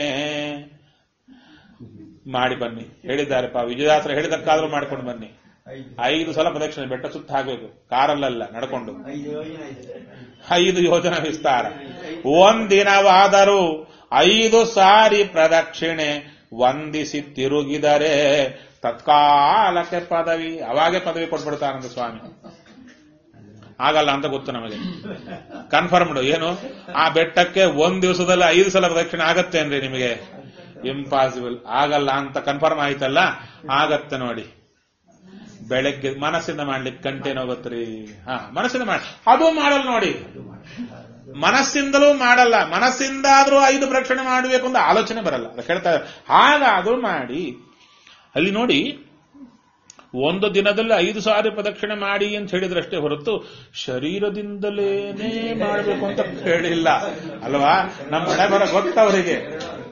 ಮಾಡಿ ಬನ್ನಿ ಹೇಳಿದ್ದಾರೆಪ್ಪ ವಿಜಯದಾಸರು ಹೇಳಿದಕ್ಕಾದ್ರೂ ಮಾಡ್ಕೊಂಡು ಬನ್ನಿ ಐದು ಐದು ಸಲ ಪ್ರದಕ್ಷಿಣೆ ಬೆಟ್ಟ ಸುತ್ತ ಹಾಕಬೇಕು ಕಾರಲ್ಲಲ್ಲ ನಡ್ಕೊಂಡು ಐದು ಯೋಜನೆ ಇದೆ ಐದು ಯೋಜನ ವಿಸ್ತಾರ ಒಂದಿನವಾದರೂ ಐದು ಸಾರಿ ಪ್ರದಕ್ಷಿಣೆ ವಂದಿಸಿ ತಿರುಗಿದರೆ ತತ್ಕಾಲಕ್ಕೆ ಪದವಿ ಅವಾಗೆ ಪದವಿ ಕೊಟ್ಬಿಡ್ತಾನಂದ ಸ್ವಾಮಿ ಆಗಲ್ಲ ಅಂತ ಗೊತ್ತು ನಮಗೆ ಕನ್ಫರ್ಮ್ಡ್ ಏನು ಆ ಬೆಟ್ಟಕ್ಕೆ ಒಂದ್ ದಿವಸದಲ್ಲಿ ಐದು ಸಲ ಪ್ರದಕ್ಷಿಣೆ ಆಗತ್ತೇನ್ರಿ ನಿಮಗೆ ಇಂಪಾಸಿಬಲ್ ಆಗಲ್ಲ ಅಂತ ಕನ್ಫರ್ಮ್ ಆಯ್ತಲ್ಲ ಆಗತ್ತೆ ನೋಡಿ ಬೆಳಗ್ಗೆ ಮನಸ್ಸಿಂದ ಮಾಡ್ಲಿಕ್ಕೆ ಗಂಟೆನೋ ಗೊತ್ತ್ರಿ ಹಾ ಮನಸ್ಸಿಂದ ಮಾಡಿ ಅದು ಮಾಡಲ್ಲ ನೋಡಿ ಮನಸ್ಸಿಂದಲೂ ಮಾಡಲ್ಲ ಮನಸ್ಸಿಂದಾದ್ರೂ ಐದು ಪ್ರಕ್ಷಣೆ ಮಾಡಬೇಕು ಅಂತ ಆಲೋಚನೆ ಬರಲ್ಲ ಅದಕ್ಕೆ ಹೇಳ್ತಾರೆ ಹಾಗಾದ್ರೂ ಮಾಡಿ ಅಲ್ಲಿ ನೋಡಿ ಒಂದು ದಿನದಲ್ಲಿ ಐದು ಸಾರಿ ಪ್ರದಕ್ಷಿಣೆ ಮಾಡಿ ಅಂತ ಹೇಳಿದ್ರಷ್ಟೇ ಹೊರತು ಶರೀರದಿಂದಲೇನೇ ಮಾಡಬೇಕು ಅಂತ ಹೇಳಿಲ್ಲ ಅಲ್ವಾ ನಮ್ಮ ಮನೆ ಬರ ಗೊತ್ತವರಿಗೆ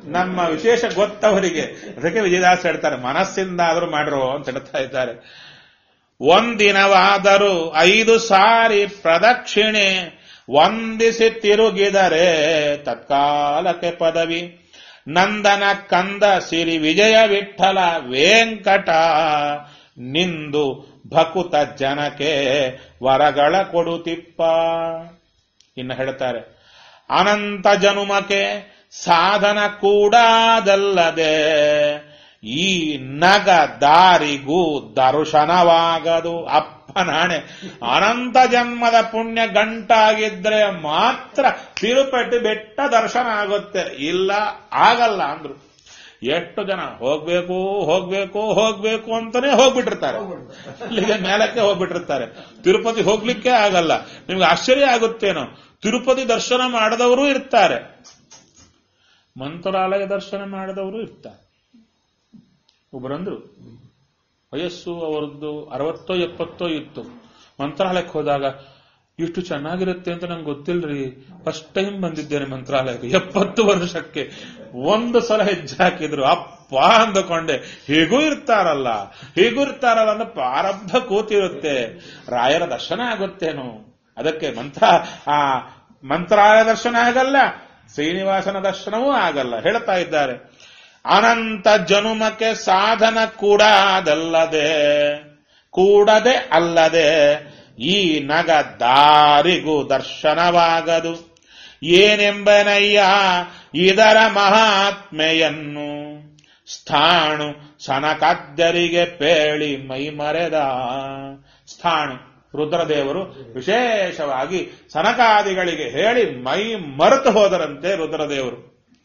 ನಮ್ಮ ವಿಶೇಷ ಗೊತ್ತವರಿಗೆ ಅದಕ್ಕೆ ವಿಜಯದಾಸ್ ಹೇಳ್ತಾರೆ ಮನಸ್ಸಿಂದ ಆದ್ರೂ ಮಾಡ್ರೋ ಅಂತ ಹೇಳ್ತಾ ಇದ್ದಾರೆ ಒಂದಿನವಾದರೂ ಐದು ಸಾರಿ ಪ್ರದಕ್ಷಿಣೆ ವಂದಿಸಿ ತಿರುಗಿದರೆ ತತ್ಕಾಲಕ್ಕೆ ಪದವಿ ನಂದನ ಕಂದ ಸಿರಿ ವಿಜಯ ವಿಠಲ ವೆಂಕಟ ನಿಂದು ಭಕುತ ಜನಕ್ಕೆ ವರಗಳ ಕೊಡುತ್ತಿಪ್ಪ ಇನ್ನು ಹೇಳ್ತಾರೆ ಅನಂತ ಜನುಮಕ್ಕೆ ಸಾಧನ ಕೂಡದಲ್ಲದೆ ಈ ನಗ ದಾರಿಗೂ ದರ್ಶನವಾಗದು ಅಪ್ಪನಾಣೆ ಅನಂತ ಜನ್ಮದ ಪುಣ್ಯ ಗಂಟಾಗಿದ್ರೆ ಮಾತ್ರ ತಿರುಪತಿ ಬೆಟ್ಟ ದರ್ಶನ ಆಗುತ್ತೆ ಇಲ್ಲ ಆಗಲ್ಲ ಅಂದ್ರು ಎಷ್ಟು ಜನ ಹೋಗ್ಬೇಕು ಹೋಗ್ಬೇಕು ಹೋಗ್ಬೇಕು ಅಂತಾನೆ ಹೋಗ್ಬಿಟ್ಟಿರ್ತಾರೆ ಅಲ್ಲಿಗೆ ಮೇಲಕ್ಕೆ ಹೋಗ್ಬಿಟ್ಟಿರ್ತಾರೆ ತಿರುಪತಿ ಹೋಗ್ಲಿಕ್ಕೆ ಆಗಲ್ಲ ನಿಮ್ಗೆ ಆಶ್ಚರ್ಯ ಆಗುತ್ತೇನೋ ತಿರುಪತಿ ದರ್ಶನ ಮಾಡದವರು ಇರ್ತಾರೆ ಮಂತ್ರಾಲಯ ದರ್ಶನ ಮಾಡದವರು ಇರ್ತಾರೆ ಒಬ್ಬರಂದ್ರು ವಯಸ್ಸು ಅವರದ್ದು ಅರವತ್ತೋ ಎಪ್ಪತ್ತೋ ಇತ್ತು ಮಂತ್ರಾಲಯಕ್ಕೆ ಹೋದಾಗ ಇಷ್ಟು ಚೆನ್ನಾಗಿರುತ್ತೆ ಅಂತ ನಂಗೆ ಗೊತ್ತಿಲ್ರಿ ಫಸ್ಟ್ ಟೈಮ್ ಬಂದಿದ್ದೇನೆ ಮಂತ್ರಾಲಯಕ್ಕೆ ಎಪ್ಪತ್ತು ವರ್ಷಕ್ಕೆ ಒಂದು ಸಲ ಹೆಜ್ಜೆ ಹಾಕಿದ್ರು ಅಪ್ಪ ಅಂದುಕೊಂಡೆ ಹೀಗೂ ಇರ್ತಾರಲ್ಲ ಹೀಗೂ ಇರ್ತಾರಲ್ಲ ಅಂದ್ರೆ ಪ್ರಾರಬ್ಧ ಕೂತಿರುತ್ತೆ ರಾಯರ ದರ್ಶನ ಆಗುತ್ತೇನೋ ಅದಕ್ಕೆ ಮಂತ್ರ ಆ ಮಂತ್ರಾಲಯ ದರ್ಶನ ಆಗಲ್ಲ ಶ್ರೀನಿವಾಸನ ದರ್ಶನವೂ ಆಗಲ್ಲ ಹೇಳ್ತಾ ಇದ್ದಾರೆ ಅನಂತ ಜನುಮಕ್ಕೆ ಸಾಧನ ಕೂಡ ಅದಲ್ಲದೆ ಕೂಡದೆ ಅಲ್ಲದೆ ಈ ನಗ ದಾರಿಗೂ ದರ್ಶನವಾಗದು ಏನೆಂಬನಯ್ಯ ಇದರ ಮಹಾತ್ಮೆಯನ್ನು ಸ್ಥಾಣು ಸನಕಾದ್ಯರಿಗೆ ಪೇಳಿ ಮೈ ಮರೆದ ಸ್ಥಾಣು ರುದ್ರದೇವರು ವಿಶೇಷವಾಗಿ ಸನಕಾದಿಗಳಿಗೆ ಹೇಳಿ ಮೈ ಮರೆತು ಹೋದರಂತೆ ರುದ್ರದೇವರು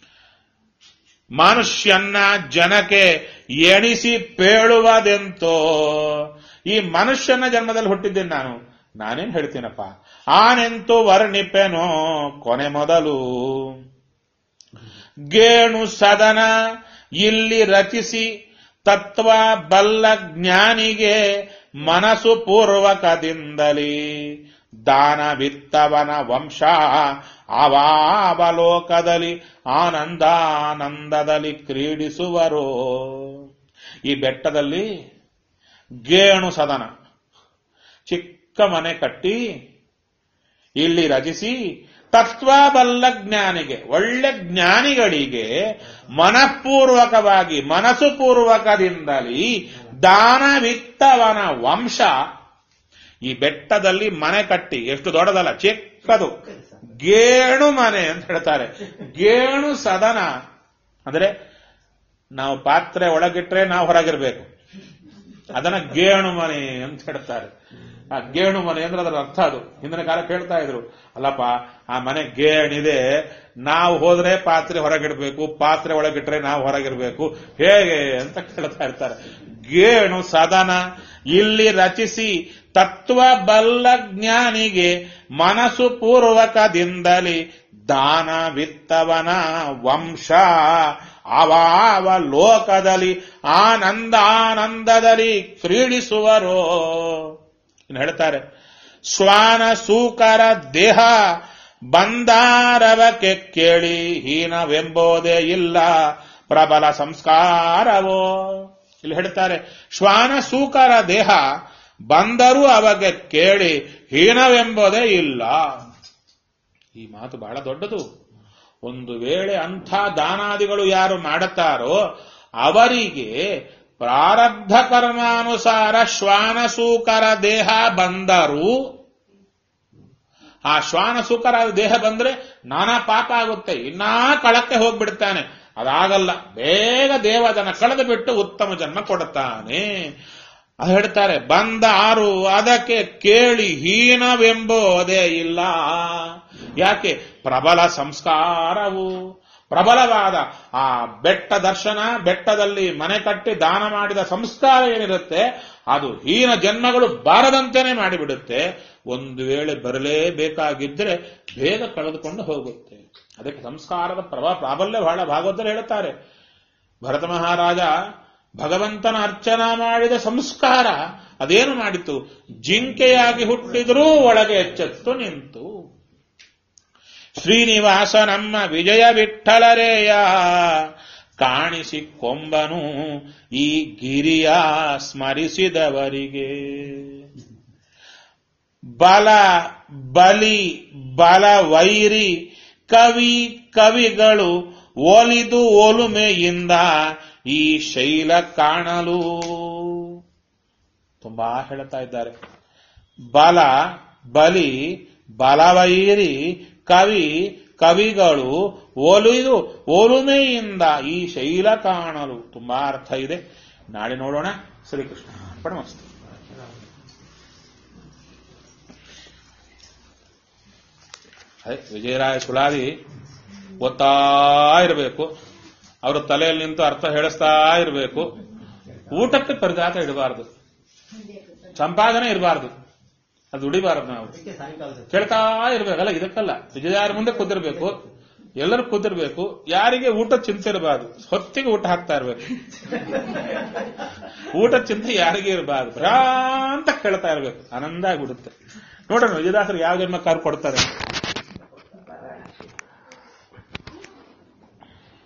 ಮನುಷ್ಯನ್ನ ಜನಕ್ಕೆ ಎಣಿಸಿ ಪೇಳುವುದೆಂತೋ ಈ ಮನುಷ್ಯನ ಜನ್ಮದಲ್ಲಿ ಹುಟ್ಟಿದ್ದೇನೆ ನಾನು ನಾನೇನ್ ಹೇಳ್ತೀನಪ್ಪ ಆನೆಂತೂ ವರ್ಣಿಪೆನೋ ಕೊನೆ ಮೊದಲು ಗೇಣು ಸದನ ಇಲ್ಲಿ ರಚಿಸಿ ತತ್ವ ಬಲ್ಲ ಜ್ಞಾನಿಗೆ ಮನಸ್ಸು ಪೂರ್ವಕದಿಂದಲೇ ದಾನವಿತ್ತವನ ವಂಶ ಅವಾವಲೋಕದಲ್ಲಿ ಆನಂದಾನಂದದಲ್ಲಿ ಕ್ರೀಡಿಸುವರು ಈ ಬೆಟ್ಟದಲ್ಲಿ ಗೇಣು ಸದನ ಚಿಕ್ಕ ಮನೆ ಕಟ್ಟಿ ಇಲ್ಲಿ ರಚಿಸಿ ತತ್ವಬಲ್ಲ ಜ್ಞಾನಿಗೆ ಒಳ್ಳೆ ಜ್ಞಾನಿಗಳಿಗೆ ಮನಃಪೂರ್ವಕವಾಗಿ ಮನಸ್ಸು ಪೂರ್ವಕದಿಂದಲೇ ದಾನವಿತ್ತವನ ವಂಶ ಈ ಬೆಟ್ಟದಲ್ಲಿ ಮನೆ ಕಟ್ಟಿ ಎಷ್ಟು ದೊಡ್ಡದಲ್ಲ ಚಿಕ್ಕದು ಗೇಣು ಮನೆ ಅಂತ ಹೇಳ್ತಾರೆ ಗೇಣು ಸದನ ಅಂದ್ರೆ ನಾವು ಪಾತ್ರೆ ಒಳಗಿಟ್ರೆ ನಾವು ಹೊರಗಿರ್ಬೇಕು ಅದನ್ನ ಗೇಣು ಮನೆ ಅಂತ ಹೇಳ್ತಾರೆ ಆ ಗೇಣು ಮನೆ ಅಂದ್ರೆ ಅದರ ಅರ್ಥ ಅದು ಹಿಂದಿನ ಕಾಲಕ್ಕೆ ಹೇಳ್ತಾ ಇದ್ರು ಅಲ್ಲಪ್ಪ ಆ ಮನೆ ಗೇಣಿದೆ ನಾವು ಹೋದ್ರೆ ಪಾತ್ರೆ ಹೊರಗಿಡ್ಬೇಕು ಪಾತ್ರೆ ಒಳಗಿಟ್ರೆ ನಾವು ಹೊರಗಿರ್ಬೇಕು ಹೇಗೆ ಅಂತ ಕೇಳ್ತಾ ಇರ್ತಾರೆ ಗೇಣು ಸದನ ಇಲ್ಲಿ ರಚಿಸಿ ತತ್ವ ಬಲ್ಲ ಜ್ಞಾನಿಗೆ ಮನಸ್ಸು ಪೂರ್ವಕದಿಂದಲೇ ದಾನವಿತ್ತವನ ವಂಶ ಅವಾವ ಲೋಕದಲ್ಲಿ ಆನಂದಾನಂದದಲ್ಲಿ ಕ್ರೀಡಿಸುವರೋ ಇನ್ನು ಹೇಳ್ತಾರೆ ಶ್ವಾನ ಸೂಕರ ದೇಹ ಬಂದಾರವಕ್ಕೆ ಕೇಳಿ ಹೀನವೆಂಬೋದೇ ಇಲ್ಲ ಪ್ರಬಲ ಸಂಸ್ಕಾರವೋ ಇಲ್ಲಿ ಹೇಳ್ತಾರೆ ಶ್ವಾನ ಸೂಕರ ದೇಹ ಬಂದರೂ ಅವಾಗ ಕೇಳಿ ಹೀನವೆಂಬುದೇ ಇಲ್ಲ ಈ ಮಾತು ಬಹಳ ದೊಡ್ಡದು ಒಂದು ವೇಳೆ ಅಂಥ ದಾನಾದಿಗಳು ಯಾರು ಮಾಡುತ್ತಾರೋ ಅವರಿಗೆ ಪ್ರಾರಬ್ಧ ಕರ್ಮಾನುಸಾರ ಶ್ವಾನಸೂಕರ ದೇಹ ಬಂದರೂ ಆ ಶ್ವಾನಸೂಕರ ದೇಹ ಬಂದ್ರೆ ನಾನಾ ಪಾಪ ಆಗುತ್ತೆ ಇನ್ನಾ ಕಳಕ್ಕೆ ಹೋಗ್ಬಿಡ್ತಾನೆ ಅದಾಗಲ್ಲ ಬೇಗ ದೇವದನ ಕಳೆದು ಬಿಟ್ಟು ಉತ್ತಮ ಜನ್ಮ ಕೊಡುತ್ತಾನೆ ಅದು ಹೇಳ್ತಾರೆ ಬಂದ ಆರು ಅದಕ್ಕೆ ಕೇಳಿ ಹೀನವೆಂಬೋದೇ ಇಲ್ಲ ಯಾಕೆ ಪ್ರಬಲ ಸಂಸ್ಕಾರವು ಪ್ರಬಲವಾದ ಆ ಬೆಟ್ಟ ದರ್ಶನ ಬೆಟ್ಟದಲ್ಲಿ ಮನೆ ಕಟ್ಟಿ ದಾನ ಮಾಡಿದ ಸಂಸ್ಕಾರ ಏನಿರುತ್ತೆ ಅದು ಹೀನ ಜನ್ಮಗಳು ಬಾರದಂತೆಯೇ ಮಾಡಿಬಿಡುತ್ತೆ ಒಂದು ವೇಳೆ ಬರಲೇಬೇಕಾಗಿದ್ದರೆ ಬೇಗ ಕಳೆದುಕೊಂಡು ಹೋಗುತ್ತೆ ಅದಕ್ಕೆ ಸಂಸ್ಕಾರದ ಪ್ರಭಾ ಪ್ರಾಬಲ್ಯ ಬಹಳ ಭಾಗವತರು ಹೇಳುತ್ತಾರೆ ಭರತ ಮಹಾರಾಜ ಭಗವಂತನ ಅರ್ಚನಾ ಮಾಡಿದ ಸಂಸ್ಕಾರ ಅದೇನು ಮಾಡಿತು ಜಿಂಕೆಯಾಗಿ ಹುಟ್ಟಿದರೂ ಒಳಗೆ ಎಚ್ಚೆತ್ತು ನಿಂತು ಶ್ರೀನಿವಾಸ ನಮ್ಮ ವಿಜಯ ವಿಠಲರೇಯ ಕಾಣಿಸಿಕೊಂಬನು ಈ ಗಿರಿಯ ಸ್ಮರಿಸಿದವರಿಗೆ ಬಲ ಬಲಿ ಬಲ ವೈರಿ ಕವಿ ಕವಿಗಳು ಒಲಿದು ಒಲುಮೆಯಿಂದ ಈ ಶೈಲ ಕಾಣಲು ತುಂಬಾ ಹೇಳ್ತಾ ಇದ್ದಾರೆ ಬಲ ಬಲಿ ಬಲವೈರಿ ಕವಿ ಕವಿಗಳು ಒಲಿದು ಒಲುಮೆಯಿಂದ ಈ ಶೈಲ ಕಾಣಲು ತುಂಬಾ ಅರ್ಥ ಇದೆ ನಾಳೆ ನೋಡೋಣ ಶ್ರೀಕೃಷ್ಣ ಪರಮಸ್ತು ಅದೇ ವಿಜಯರಾಯ ಸುಳಾದಿ ಓದ್ತಾ ಇರಬೇಕು ಅವರ ತಲೆಯಲ್ಲಿ ನಿಂತು ಅರ್ಥ ಹೇಳಿಸ್ತಾ ಇರಬೇಕು ಊಟಕ್ಕೆ ಪರಿದಾತ ಇಡಬಾರದು ಸಂಪಾದನೆ ಇರಬಾರದು ಅದು ದುಡಿಬಾರದು ನಾವು ಅದಕ್ಕೆ ಸಾಯಂಕಾಲ ಕೇಳ್ತಾ ಇರ್ಬೇಕಲ್ಲ ಇದಕ್ಕಲ್ಲ ವಿಜಯಾರ ಮುಂದೆ ಕುದಿರ್ಬೇಕು ಎಲ್ಲರೂ ಕುದಿರ್ಬೇಕು ಯಾರಿಗೆ ಊಟ ಚಿಂತೆ ಇರಬಾರ್ದು ಹೊತ್ತಿಗೆ ಊಟ ಹಾಕ್ತಾ ಇರ್ಬೇಕು ಊಟ ಚಿಂತೆ ಯಾರಿಗೆ ಇರಬಾರ್ದು ಭ್ರಾಂತ ಕೇಳ್ತಾ ಇರ್ಬೇಕು ಆನಂದ ಆಗ್ಬಿಡುತ್ತೆ ನೋಡೋಣ ವಿಜಯದಾಸರು ಯಾವ ಜನ್ಮ ಕಾರ್ ಕೊಡ್ತಾರೆ